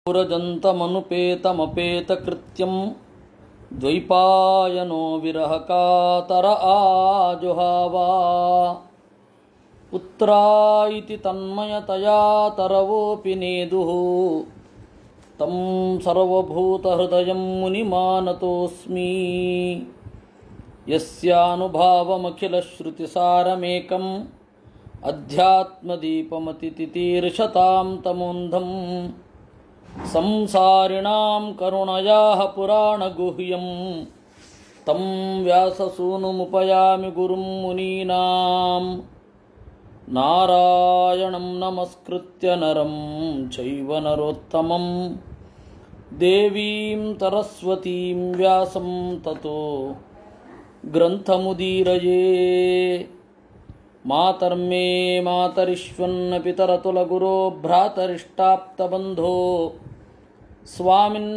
पुरजन्तमनुपेतमपेतकृत्यं द्वैपायनो विरहकातर आजुहावा पुत्रा इति तन्मयतया तरवोऽपि नेदुः तं सर्वभूतहृदयं मुनिमानतोऽस्मि यस्यानुभावमखिलश्रुतिसारमेकम् अध्यात्मदीपमतितितीर्षतां तमोन्धम् संसारिणां करुणयाः पुराणगुह्यं तं व्याससूनुमुपयामि गुरुं मुनीनां नारायणं नमस्कृत्य नरं चैव नरोत्तमं देवीं सरस्वतीं व्यासं ततो ग्रन्थमुदीरये मातर्मे मातरिष्वन्न पितरतुलगुरो भ्रातरिष्टाप्तबन्धो स्वामिन्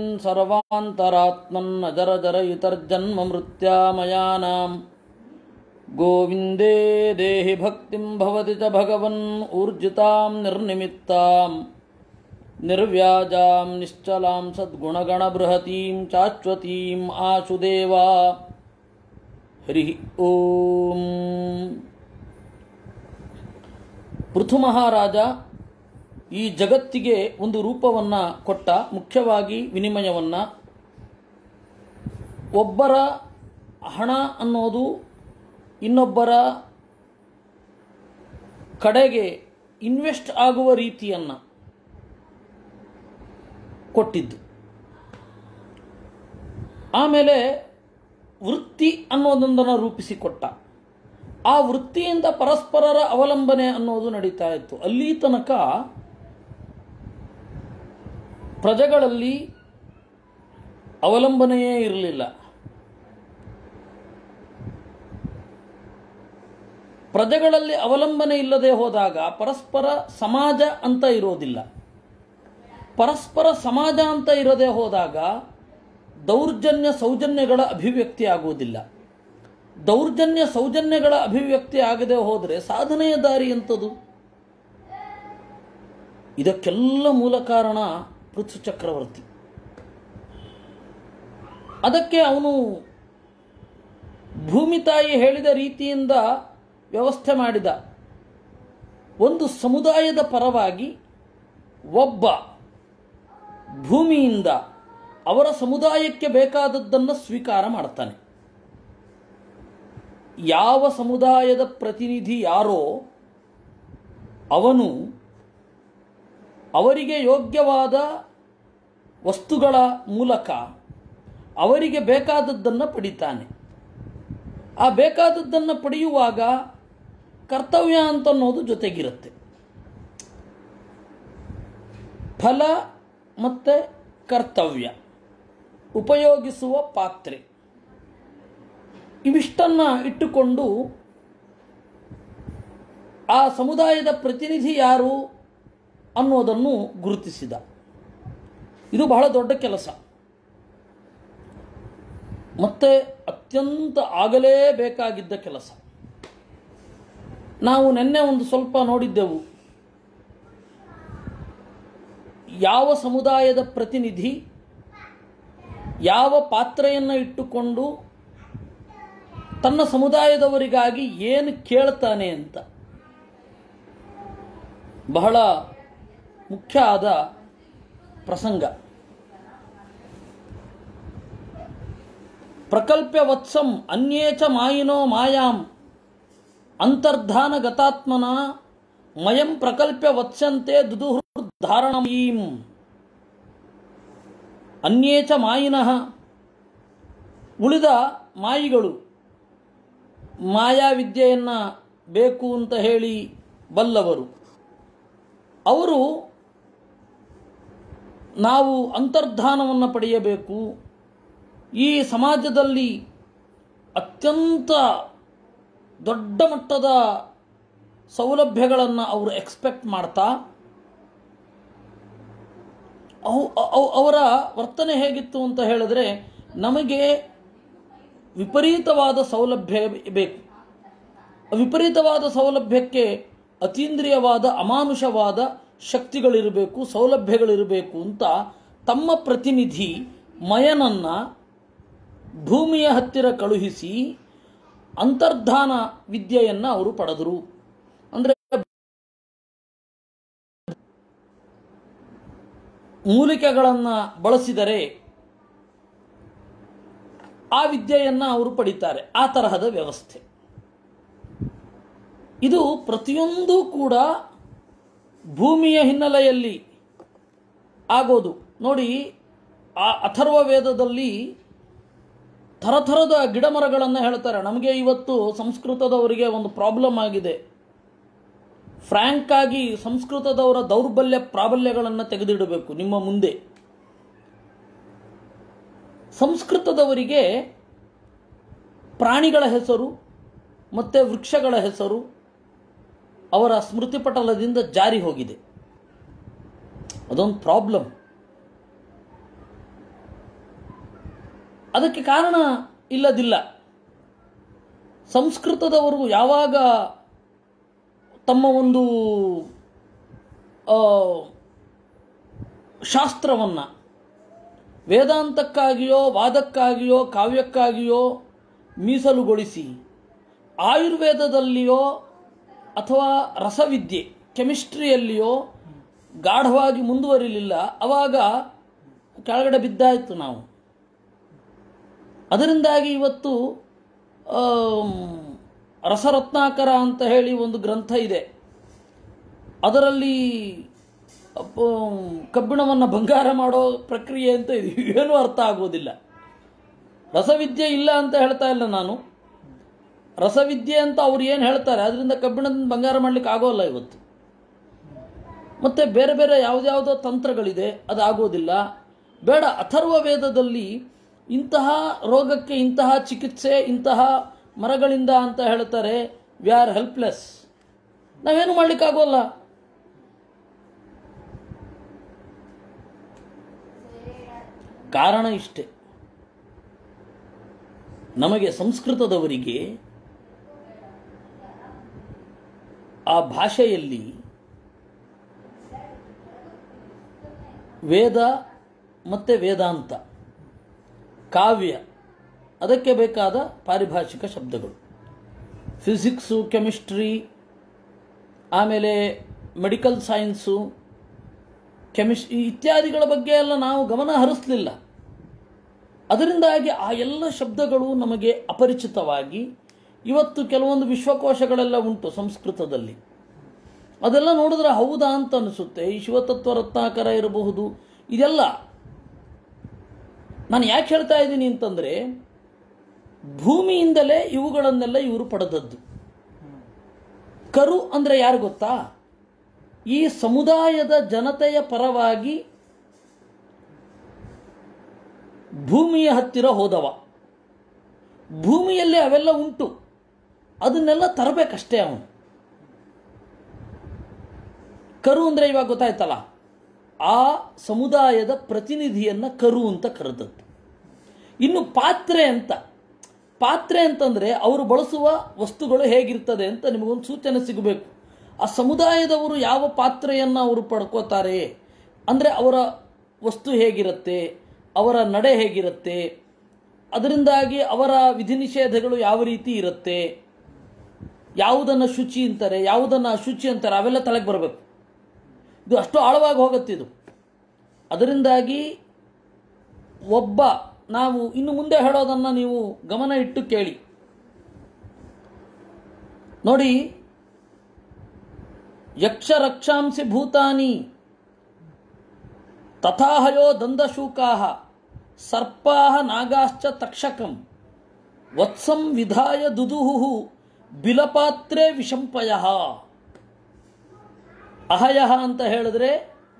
सर्वान्तरात्मन्नजरजरयुतर्जन्ममृत्यामयानां गोविन्दे देहि भक्तिं भवति च भगवन् ऊर्जितां निर्निमित्तां निर्व्याजां निश्चलां सद्गुणगणबृहतीं चाश्वतीम् आशुदेवा हरिः ಓಂ ಪೃಥು ಮಹಾರಾಜ ಈ ಜಗತ್ತಿಗೆ ಒಂದು ರೂಪವನ್ನು ಕೊಟ್ಟ ಮುಖ್ಯವಾಗಿ ವಿನಿಮಯವನ್ನು ಒಬ್ಬರ ಹಣ ಅನ್ನೋದು ಇನ್ನೊಬ್ಬರ ಕಡೆಗೆ ಇನ್ವೆಸ್ಟ್ ಆಗುವ ರೀತಿಯನ್ನು ಕೊಟ್ಟಿದ್ದು ಆಮೇಲೆ ವೃತ್ತಿ ಅನ್ನೋದೊಂದನ್ನು ರೂಪಿಸಿಕೊಟ್ಟ ಆ ವೃತ್ತಿಯಿಂದ ಪರಸ್ಪರರ ಅವಲಂಬನೆ ಅನ್ನೋದು ನಡೀತಾ ಇತ್ತು ಅಲ್ಲಿ ತನಕ ಪ್ರಜೆಗಳಲ್ಲಿ ಅವಲಂಬನೆಯೇ ಇರಲಿಲ್ಲ ಪ್ರಜೆಗಳಲ್ಲಿ ಅವಲಂಬನೆ ಇಲ್ಲದೆ ಹೋದಾಗ ಪರಸ್ಪರ ಸಮಾಜ ಅಂತ ಇರೋದಿಲ್ಲ ಪರಸ್ಪರ ಸಮಾಜ ಅಂತ ಇರದೆ ಹೋದಾಗ ದೌರ್ಜನ್ಯ ಸೌಜನ್ಯಗಳ ಅಭಿವ್ಯಕ್ತಿ ಆಗುವುದಿಲ್ಲ ದೌರ್ಜನ್ಯ ಸೌಜನ್ಯಗಳ ಅಭಿವ್ಯಕ್ತಿ ಆಗದೆ ಹೋದರೆ ಸಾಧನೆಯ ದಾರಿ ಎಂಥದು ಇದಕ್ಕೆಲ್ಲ ಮೂಲ ಕಾರಣ ಪೃಥು ಚಕ್ರವರ್ತಿ ಅದಕ್ಕೆ ಅವನು ಭೂಮಿ ತಾಯಿ ಹೇಳಿದ ರೀತಿಯಿಂದ ವ್ಯವಸ್ಥೆ ಮಾಡಿದ ಒಂದು ಸಮುದಾಯದ ಪರವಾಗಿ ಒಬ್ಬ ಭೂಮಿಯಿಂದ ಅವರ ಸಮುದಾಯಕ್ಕೆ ಬೇಕಾದದ್ದನ್ನು ಸ್ವೀಕಾರ ಮಾಡ್ತಾನೆ ಯಾವ ಸಮುದಾಯದ ಪ್ರತಿನಿಧಿ ಯಾರೋ ಅವನು ಅವರಿಗೆ ಯೋಗ್ಯವಾದ ವಸ್ತುಗಳ ಮೂಲಕ ಅವರಿಗೆ ಬೇಕಾದದ್ದನ್ನು ಪಡಿತಾನೆ ಆ ಬೇಕಾದದ್ದನ್ನು ಪಡೆಯುವಾಗ ಕರ್ತವ್ಯ ಅಂತ ಅನ್ನೋದು ಜೊತೆಗಿರುತ್ತೆ ಫಲ ಮತ್ತು ಕರ್ತವ್ಯ ಉಪಯೋಗಿಸುವ ಪಾತ್ರೆ ಇವಿಷ್ಟನ್ನು ಇಟ್ಟುಕೊಂಡು ಆ ಸಮುದಾಯದ ಪ್ರತಿನಿಧಿ ಯಾರು ಅನ್ನೋದನ್ನು ಗುರುತಿಸಿದ ಇದು ಬಹಳ ದೊಡ್ಡ ಕೆಲಸ ಮತ್ತೆ ಅತ್ಯಂತ ಆಗಲೇಬೇಕಾಗಿದ್ದ ಕೆಲಸ ನಾವು ನಿನ್ನೆ ಒಂದು ಸ್ವಲ್ಪ ನೋಡಿದ್ದೆವು ಯಾವ ಸಮುದಾಯದ ಪ್ರತಿನಿಧಿ ಯಾವ ಪಾತ್ರೆಯನ್ನು ಇಟ್ಟುಕೊಂಡು ತನ್ನ ಸಮುದಾಯದವರಿಗಾಗಿ ಏನು ಕೇಳ್ತಾನೆ ಅಂತ ಬಹಳ ಮುಖ್ಯ ಆದ ಪ್ರಸಂಗ ಪ್ರಕಲ್ಪ್ಯ ವತ್ಸಂ ಅನ್ಯೇಚ ಮಾಯಿನೋ ಮಾಯಾಂ ಅಂತರ್ಧಾನ ಗತಾತ್ಮನ ಮಯಂ ಪ್ರಕಲ್ಪ್ಯ ವತ್ಸಂತೆ ದುದುಹೃಧಾರಣಮಯೀಂ ಅನ್ಯೇಚ ಮಾಯಿನಃ ಉಳಿದ ಮಾಯಿಗಳು ಮಾಯಾವಿದ್ಯೆಯನ್ನು ಬೇಕು ಅಂತ ಹೇಳಿ ಬಲ್ಲವರು ಅವರು ನಾವು ಅಂತರ್ಧಾನವನ್ನು ಪಡೆಯಬೇಕು ಈ ಸಮಾಜದಲ್ಲಿ ಅತ್ಯಂತ ದೊಡ್ಡ ಮಟ್ಟದ ಸೌಲಭ್ಯಗಳನ್ನು ಅವರು ಎಕ್ಸ್ಪೆಕ್ಟ್ ಮಾಡ್ತಾ ಅವರ ವರ್ತನೆ ಹೇಗಿತ್ತು ಅಂತ ಹೇಳಿದ್ರೆ ನಮಗೆ ವಿಪರೀತವಾದ ಸೌಲಭ್ಯ ಬೇಕು ವಿಪರೀತವಾದ ಸೌಲಭ್ಯಕ್ಕೆ ಅತೀಂದ್ರಿಯವಾದ ಅಮಾನುಷವಾದ ಶಕ್ತಿಗಳಿರಬೇಕು ಸೌಲಭ್ಯಗಳಿರಬೇಕು ಅಂತ ತಮ್ಮ ಪ್ರತಿನಿಧಿ ಮಯನನ್ನ ಭೂಮಿಯ ಹತ್ತಿರ ಕಳುಹಿಸಿ ಅಂತರ್ಧಾನ ವಿದ್ಯೆಯನ್ನು ಅವರು ಪಡೆದರು ಅಂದರೆ ಮೂಲಿಕೆಗಳನ್ನು ಬಳಸಿದರೆ ಆ ವಿದ್ಯೆಯನ್ನು ಅವರು ಪಡಿತಾರೆ ಆ ತರಹದ ವ್ಯವಸ್ಥೆ ಇದು ಪ್ರತಿಯೊಂದು ಕೂಡ ಭೂಮಿಯ ಹಿನ್ನೆಲೆಯಲ್ಲಿ ಆಗೋದು ನೋಡಿ ಆ ಅಥರ್ವ ವೇದದಲ್ಲಿ ಥರಥರದ ಗಿಡಮರಗಳನ್ನು ಹೇಳ್ತಾರೆ ನಮಗೆ ಇವತ್ತು ಸಂಸ್ಕೃತದವರಿಗೆ ಒಂದು ಪ್ರಾಬ್ಲಮ್ ಆಗಿದೆ ಫ್ರ್ಯಾಂಕ್ ಆಗಿ ಸಂಸ್ಕೃತದವರ ದೌರ್ಬಲ್ಯ ಪ್ರಾಬಲ್ಯಗಳನ್ನು ತೆಗೆದಿಡಬೇಕು ನಿಮ್ಮ ಮುಂದೆ ಸಂಸ್ಕೃತದವರಿಗೆ ಪ್ರಾಣಿಗಳ ಹೆಸರು ಮತ್ತು ವೃಕ್ಷಗಳ ಹೆಸರು ಅವರ ಸ್ಮೃತಿ ಪಟಲದಿಂದ ಜಾರಿ ಹೋಗಿದೆ ಅದೊಂದು ಪ್ರಾಬ್ಲಮ್ ಅದಕ್ಕೆ ಕಾರಣ ಇಲ್ಲದಿಲ್ಲ ಸಂಸ್ಕೃತದವರು ಯಾವಾಗ ತಮ್ಮ ಒಂದು ಶಾಸ್ತ್ರವನ್ನು ವೇದಾಂತಕ್ಕಾಗಿಯೋ ವಾದಕ್ಕಾಗಿಯೋ ಕಾವ್ಯಕ್ಕಾಗಿಯೋ ಮೀಸಲುಗೊಳಿಸಿ ಆಯುರ್ವೇದದಲ್ಲಿಯೋ ಅಥವಾ ರಸವಿದ್ಯೆ ಕೆಮಿಸ್ಟ್ರಿಯಲ್ಲಿಯೋ ಗಾಢವಾಗಿ ಮುಂದುವರಿಲಿಲ್ಲ ಅವಾಗ ಕೆಳಗಡೆ ಬಿದ್ದಾಯಿತು ನಾವು ಅದರಿಂದಾಗಿ ಇವತ್ತು ಆಮ್, ರಸರತ್ನಾಕರ ಅಂತ ಹೇಳಿ ಒಂದು ಗ್ರಂಥ ಇದೆ ಅದರಲ್ಲಿ ಕಬ್ಬಿಣವನ್ನು ಬಂಗಾರ ಮಾಡೋ ಪ್ರಕ್ರಿಯೆ ಅಂತ ಇದೆ ಏನೂ ಅರ್ಥ ಆಗೋದಿಲ್ಲ ರಸವಿದ್ಯೆ ಇಲ್ಲ ಅಂತ ಹೇಳ್ತಾ ಇಲ್ಲ ನಾನು ರಸವಿದ್ಯೆ ಅಂತ ಅವ್ರು ಏನು ಹೇಳ್ತಾರೆ ಅದರಿಂದ ಕಬ್ಬಿಣದಿಂದ ಬಂಗಾರ ಮಾಡಲಿಕ್ಕೆ ಆಗೋಲ್ಲ ಇವತ್ತು ಮತ್ತು ಬೇರೆ ಬೇರೆ ಯಾವುದ್ಯಾವುದೋ ತಂತ್ರಗಳಿದೆ ಅದು ಆಗೋದಿಲ್ಲ ಬೇಡ ಅಥರ್ವ ವೇದದಲ್ಲಿ ಇಂತಹ ರೋಗಕ್ಕೆ ಇಂತಹ ಚಿಕಿತ್ಸೆ ಇಂತಹ ಮರಗಳಿಂದ ಅಂತ ಹೇಳ್ತಾರೆ ವಿ ಆರ್ ಹೆಲ್ಪ್ಲೆಸ್ ನಾವೇನು ಮಾಡಲಿಕ್ಕಾಗೋಲ್ಲ ಕಾರಣ ಇಷ್ಟೇ ನಮಗೆ ಸಂಸ್ಕೃತದವರಿಗೆ ಆ ಭಾಷೆಯಲ್ಲಿ ವೇದ ಮತ್ತು ವೇದಾಂತ ಕಾವ್ಯ ಅದಕ್ಕೆ ಬೇಕಾದ ಪಾರಿಭಾಷಿಕ ಶಬ್ದಗಳು ಫಿಸಿಕ್ಸು ಕೆಮಿಸ್ಟ್ರಿ ಆಮೇಲೆ ಮೆಡಿಕಲ್ ಸೈನ್ಸು ಕೆಮಿಸ್ ಇತ್ಯಾದಿಗಳ ಬಗ್ಗೆ ಎಲ್ಲ ನಾವು ಗಮನ ಹರಿಸಲಿಲ್ಲ ಅದರಿಂದಾಗಿ ಆ ಎಲ್ಲ ಶಬ್ದಗಳು ನಮಗೆ ಅಪರಿಚಿತವಾಗಿ ಇವತ್ತು ಕೆಲವೊಂದು ವಿಶ್ವಕೋಶಗಳೆಲ್ಲ ಉಂಟು ಸಂಸ್ಕೃತದಲ್ಲಿ ಅದೆಲ್ಲ ನೋಡಿದ್ರೆ ಹೌದಾ ಅಂತ ಅನಿಸುತ್ತೆ ಈ ಶಿವತತ್ವ ರತ್ನಾಕರ ಇರಬಹುದು ಇದೆಲ್ಲ ನಾನು ಯಾಕೆ ಹೇಳ್ತಾ ಇದ್ದೀನಿ ಅಂತಂದರೆ ಭೂಮಿಯಿಂದಲೇ ಇವುಗಳನ್ನೆಲ್ಲ ಇವರು ಪಡೆದದ್ದು ಕರು ಅಂದರೆ ಯಾರು ಗೊತ್ತಾ ಈ ಸಮುದಾಯದ ಜನತೆಯ ಪರವಾಗಿ ಭೂಮಿಯ ಹತ್ತಿರ ಹೋದವ ಭೂಮಿಯಲ್ಲಿ ಅವೆಲ್ಲ ಉಂಟು ಅದನ್ನೆಲ್ಲ ತರಬೇಕಷ್ಟೇ ಅವನು ಕರು ಅಂದರೆ ಇವಾಗ ಗೊತ್ತಾಯ್ತಲ್ಲ ಆ ಸಮುದಾಯದ ಪ್ರತಿನಿಧಿಯನ್ನ ಕರು ಅಂತ ಕರೆದದ್ದು ಇನ್ನು ಪಾತ್ರೆ ಅಂತ ಪಾತ್ರೆ ಅಂತಂದ್ರೆ ಅವರು ಬಳಸುವ ವಸ್ತುಗಳು ಹೇಗಿರ್ತದೆ ಅಂತ ನಿಮಗೊಂದು ಸೂಚನೆ ಸಿಗಬೇಕು ಆ ಸಮುದಾಯದವರು ಯಾವ ಪಾತ್ರೆಯನ್ನು ಅವರು ಪಡ್ಕೋತಾರೆ ಅಂದರೆ ಅವರ ವಸ್ತು ಹೇಗಿರುತ್ತೆ ಅವರ ನಡೆ ಹೇಗಿರುತ್ತೆ ಅದರಿಂದಾಗಿ ಅವರ ವಿಧಿ ನಿಷೇಧಗಳು ಯಾವ ರೀತಿ ಇರುತ್ತೆ ಯಾವುದನ್ನು ಶುಚಿ ಅಂತಾರೆ ಯಾವುದನ್ನು ಅಶುಚಿ ಅಂತಾರೆ ಅವೆಲ್ಲ ತಲೆಗೆ ಬರಬೇಕು ಇದು ಅಷ್ಟು ಆಳವಾಗಿ ಹೋಗುತ್ತೆ ಇದು ಅದರಿಂದಾಗಿ ಒಬ್ಬ ನಾವು ಇನ್ನು ಮುಂದೆ ಹೇಳೋದನ್ನು ನೀವು ಗಮನ ಇಟ್ಟು ಕೇಳಿ ನೋಡಿ ಯಕ್ಷ ರಕ್ಷಾಂಸಿ ಭೂತಾನಿ ತಥಾಹಯೋ ದಂದಶೂಕಾ ಸರ್ಪಾ ನಾಗಾಶ್ಚ ತಕ್ಷಕಂ ವತ್ಸಂ ವಿಧಾಯ ದುದುಹು ಬಿಲಪಾತ್ರೆ ವಿಷಂಪಯ ಅಹಯ ಅಂತ ಹೇಳಿದ್ರೆ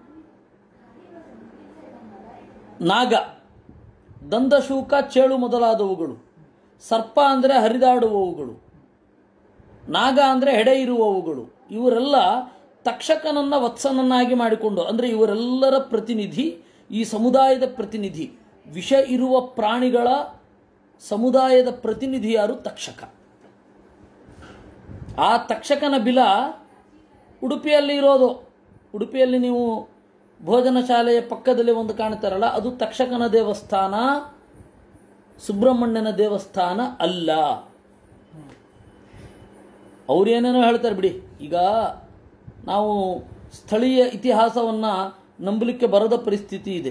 ನಾಗ ದಂದಶೂಕ ಚೇಳು ಮೊದಲಾದವುಗಳು ಸರ್ಪ ಅಂದರೆ ಹರಿದಾಡುವವುಗಳು ನಾಗ ಅಂದರೆ ಹೆಡೆ ಇರುವವುಗಳು ಇವರೆಲ್ಲ ತಕ್ಷಕನನ್ನ ವತ್ಸನನ್ನಾಗಿ ಮಾಡಿಕೊಂಡು ಅಂದರೆ ಇವರೆಲ್ಲರ ಪ್ರತಿನಿಧಿ ಈ ಸಮುದಾಯದ ಪ್ರತಿನಿಧಿ ವಿಷ ಇರುವ ಪ್ರಾಣಿಗಳ ಸಮುದಾಯದ ಪ್ರತಿನಿಧಿ ಯಾರು ತಕ್ಷಕ ಆ ತಕ್ಷಕನ ಬಿಲ ಉಡುಪಿಯಲ್ಲಿ ಇರೋದು ಉಡುಪಿಯಲ್ಲಿ ನೀವು ಭೋಜನ ಶಾಲೆಯ ಪಕ್ಕದಲ್ಲಿ ಒಂದು ಕಾಣ್ತಾರಲ್ಲ ಅದು ತಕ್ಷಕನ ದೇವಸ್ಥಾನ ಸುಬ್ರಹ್ಮಣ್ಯನ ದೇವಸ್ಥಾನ ಅಲ್ಲ ಅವ್ರು ಏನೇನೋ ಹೇಳ್ತಾರೆ ಬಿಡಿ ಈಗ ನಾವು ಸ್ಥಳೀಯ ಇತಿಹಾಸವನ್ನು ನಂಬಲಿಕ್ಕೆ ಬರದ ಪರಿಸ್ಥಿತಿ ಇದೆ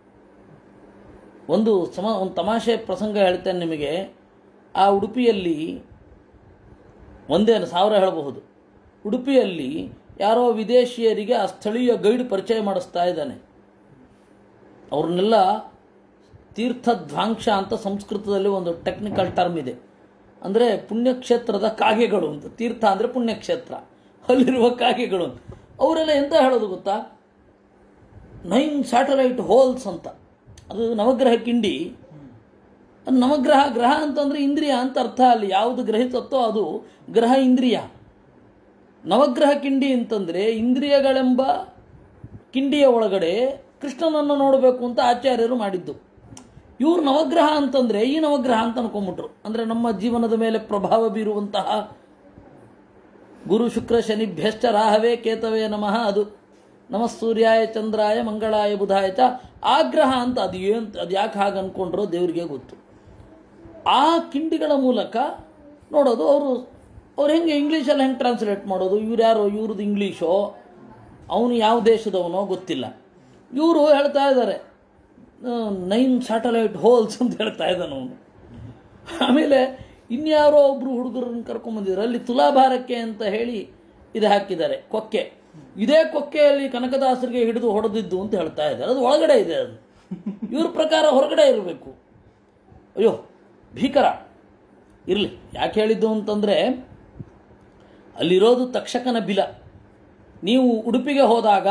ಒಂದು ಸಮ ಒಂದು ತಮಾಷೆ ಪ್ರಸಂಗ ಹೇಳ್ತೇನೆ ನಿಮಗೆ ಆ ಉಡುಪಿಯಲ್ಲಿ ಒಂದೇನು ಸಾವಿರ ಹೇಳಬಹುದು ಉಡುಪಿಯಲ್ಲಿ ಯಾರೋ ವಿದೇಶಿಯರಿಗೆ ಆ ಸ್ಥಳೀಯ ಗೈಡ್ ಪರಿಚಯ ಮಾಡಿಸ್ತಾ ಇದ್ದಾನೆ ಅವ್ರನ್ನೆಲ್ಲ ತೀರ್ಥಧ್ವಾಂಕ್ಷ ಅಂತ ಸಂಸ್ಕೃತದಲ್ಲಿ ಒಂದು ಟೆಕ್ನಿಕಲ್ ಟರ್ಮ್ ಇದೆ ಅಂದರೆ ಪುಣ್ಯಕ್ಷೇತ್ರದ ಕಾಗೆಗಳು ಅಂತ ತೀರ್ಥ ಅಂದರೆ ಪುಣ್ಯಕ್ಷೇತ್ರ ಅಲ್ಲಿರುವ ಕಾಗೆಗಳು ಅಂತ ಅವರೆಲ್ಲ ಎಂತ ಹೇಳೋದು ಗೊತ್ತಾ ನೈನ್ ಸ್ಯಾಟಲೈಟ್ ಹೋಲ್ಸ್ ಅಂತ ಅದು ನವಗ್ರಹ ಕಿಂಡಿ ಅದು ನವಗ್ರಹ ಗ್ರಹ ಅಂತಂದ್ರೆ ಇಂದ್ರಿಯ ಅಂತ ಅರ್ಥ ಅಲ್ಲಿ ಯಾವುದು ಗ್ರಹಿಸುತ್ತೋ ಅದು ಗ್ರಹ ಇಂದ್ರಿಯ ನವಗ್ರಹ ಕಿಂಡಿ ಅಂತಂದ್ರೆ ಇಂದ್ರಿಯಗಳೆಂಬ ಕಿಂಡಿಯ ಒಳಗಡೆ ಕೃಷ್ಣನನ್ನು ನೋಡಬೇಕು ಅಂತ ಆಚಾರ್ಯರು ಮಾಡಿದ್ದು ಇವ್ರು ನವಗ್ರಹ ಅಂತಂದ್ರೆ ಈ ನವಗ್ರಹ ಅಂತ ಅನ್ಕೊಂಬಿಟ್ರು ಅಂದ್ರೆ ನಮ್ಮ ಜೀವನದ ಮೇಲೆ ಪ್ರಭಾವ ಬೀರುವಂತಹ ಗುರು ಶುಕ್ರ ಶನಿಭ್ಯಶ್ಚ ರಾಹವೇ ಕೇತವೇ ನಮಃ ಅದು ನಮಃ ಸೂರ್ಯಾಯ ಚಂದ್ರಾಯ ಮಂಗಳಾಯ ಬುಧಾಯ ಚ ಆಗ್ರಹ ಅಂತ ಅದು ಏನ್ ಅದು ಯಾಕೆ ಹಾಗೆ ಅನ್ಕೊಂಡ್ರೋ ದೇವರಿಗೆ ಗೊತ್ತು ಆ ಕಿಂಡಿಗಳ ಮೂಲಕ ನೋಡೋದು ಅವರು ಅವ್ರು ಹೆಂಗೆ ಇಂಗ್ಲೀಷಲ್ಲಿ ಹೆಂಗೆ ಟ್ರಾನ್ಸ್ಲೇಟ್ ಮಾಡೋದು ಇವ್ರು ಯಾರೋ ಇವ್ರದ್ದು ಇಂಗ್ಲೀಷೋ ಅವನು ಯಾವ ದೇಶದವನೋ ಗೊತ್ತಿಲ್ಲ ಇವರು ಹೇಳ್ತಾ ಇದ್ದಾರೆ ನೈನ್ ಸ್ಯಾಟಲೈಟ್ ಹೋಲ್ಸ್ ಅಂತ ಹೇಳ್ತಾ ಇದ್ದಾನೆ ಅವನು ಆಮೇಲೆ ಇನ್ಯಾರೋ ಒಬ್ರು ಹುಡುಗರನ್ನ ಕರ್ಕೊಂಬಂದಿದ್ರು ಅಲ್ಲಿ ತುಲಾಭಾರಕ್ಕೆ ಅಂತ ಹೇಳಿ ಇದು ಹಾಕಿದ್ದಾರೆ ಕೊಕ್ಕೆ ಇದೇ ಕೊಕ್ಕೆಯಲ್ಲಿ ಕನಕದಾಸರಿಗೆ ಹಿಡಿದು ಹೊಡೆದಿದ್ದು ಅಂತ ಹೇಳ್ತಾ ಇದ್ದಾರೆ ಅದು ಒಳಗಡೆ ಇದೆ ಅದು ಇವ್ರ ಪ್ರಕಾರ ಹೊರಗಡೆ ಇರಬೇಕು ಅಯ್ಯೋ ಭೀಕರ ಇರಲಿ ಯಾಕೆ ಹೇಳಿದ್ದು ಅಂತಂದರೆ ಅಲ್ಲಿರೋದು ತಕ್ಷಕನ ಬಿಲ ನೀವು ಉಡುಪಿಗೆ ಹೋದಾಗ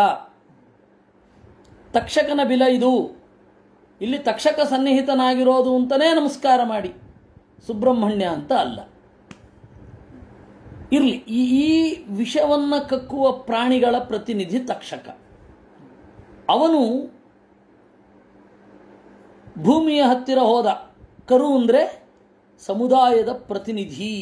ತಕ್ಷಕನ ಬಿಲ ಇದು ಇಲ್ಲಿ ತಕ್ಷಕ ಸನ್ನಿಹಿತನಾಗಿರೋದು ಅಂತಲೇ ನಮಸ್ಕಾರ ಮಾಡಿ ಸುಬ್ರಹ್ಮಣ್ಯ ಅಂತ ಅಲ್ಲ ಇರಲಿ ಈ ಈ ವಿಷವನ್ನು ಕಕ್ಕುವ ಪ್ರಾಣಿಗಳ ಪ್ರತಿನಿಧಿ ತಕ್ಷಕ ಅವನು ಭೂಮಿಯ ಹತ್ತಿರ ಹೋದ ಕರು ಅಂದರೆ ಸಮುದಾಯದ ಪ್ರತಿನಿಧಿ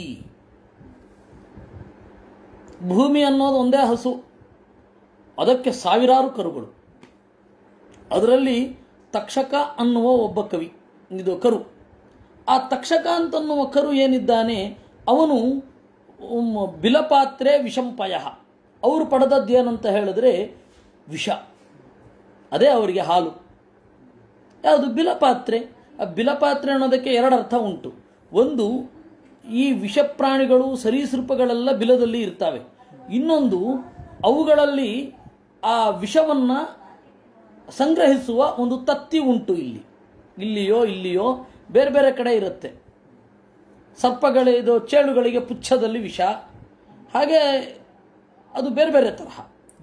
ಭೂಮಿ ಅನ್ನೋದು ಒಂದೇ ಹಸು ಅದಕ್ಕೆ ಸಾವಿರಾರು ಕರುಗಳು ಅದರಲ್ಲಿ ತಕ್ಷಕ ಅನ್ನುವ ಒಬ್ಬ ಕವಿ ಇದು ಕರು ಆ ತಕ್ಷಕ ಅಂತನ್ನುವ ಕರು ಏನಿದ್ದಾನೆ ಅವನು ಉಮ್, ಬಿಲಪಾತ್ರೆ ವಿಷಂಪಯ ಅವರು ಪಡೆದದ್ದು ಏನಂತ ಹೇಳಿದ್ರೆ ವಿಷ ಅದೇ ಅವರಿಗೆ ಹಾಲು ಯಾವುದು ಬಿಲಪಾತ್ರೆ ಆ ಬಿಲಪಾತ್ರೆ ಅನ್ನೋದಕ್ಕೆ ಎರಡು ಅರ್ಥ ಉಂಟು ಒಂದು ಈ ವಿಷಪ್ರಾಣಿಗಳು ಸರೀಸೃಪಗಳೆಲ್ಲ ಬಿಲದಲ್ಲಿ ಇರ್ತವೆ ಇನ್ನೊಂದು ಅವುಗಳಲ್ಲಿ ಆ ವಿಷವನ್ನು ಸಂಗ್ರಹಿಸುವ ಒಂದು ತತ್ತಿ ಉಂಟು ಇಲ್ಲಿ ಇಲ್ಲಿಯೋ ಇಲ್ಲಿಯೋ ಬೇರೆ ಬೇರೆ ಕಡೆ ಇರುತ್ತೆ ಸರ್ಪಗಳು ಇದು ಚೇಳುಗಳಿಗೆ ಪುಚ್ಛದಲ್ಲಿ ವಿಷ ಹಾಗೆ ಅದು ಬೇರೆ ಬೇರೆ ತರಹ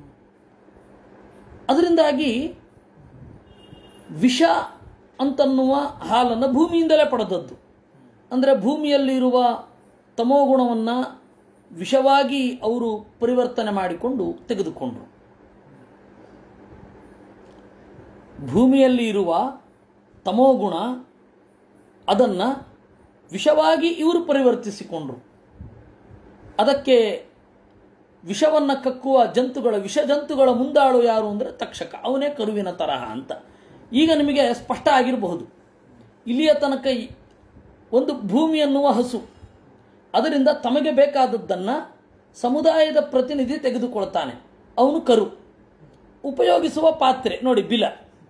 ಅದರಿಂದಾಗಿ ವಿಷ ಅಂತನ್ನುವ ಹಾಲನ್ನು ಭೂಮಿಯಿಂದಲೇ ಪಡೆದದ್ದು ಅಂದರೆ ಭೂಮಿಯಲ್ಲಿರುವ ತಮೋಗುಣವನ್ನು ವಿಷವಾಗಿ ಅವರು ಪರಿವರ್ತನೆ ಮಾಡಿಕೊಂಡು ತೆಗೆದುಕೊಂಡರು ಭೂಮಿಯಲ್ಲಿ ಇರುವ ತಮೋಗುಣ ಅದನ್ನು ವಿಷವಾಗಿ ಇವರು ಪರಿವರ್ತಿಸಿಕೊಂಡ್ರು ಅದಕ್ಕೆ ವಿಷವನ್ನು ಕಕ್ಕುವ ಜಂತುಗಳ ವಿಷ ಜಂತುಗಳ ಮುಂದಾಳು ಯಾರು ಅಂದರೆ ತಕ್ಷಕ ಅವನೇ ಕರುವಿನ ತರಹ ಅಂತ ಈಗ ನಿಮಗೆ ಸ್ಪಷ್ಟ ಆಗಿರಬಹುದು ಇಲ್ಲಿಯ ತನಕ ಈ- ಒಂದು ಭೂಮಿ ಎನ್ನುವ ಹಸು ಅದರಿಂದ ತಮಗೆ ಬೇಕಾದದ್ದನ್ನು ಸಮುದಾಯದ ಪ್ರತಿನಿಧಿ ತೆಗೆದುಕೊಳ್ತಾನೆ ಅವನು ಕರು ಉಪಯೋಗಿಸುವ ಪಾತ್ರೆ ನೋಡಿ ಬಿಲ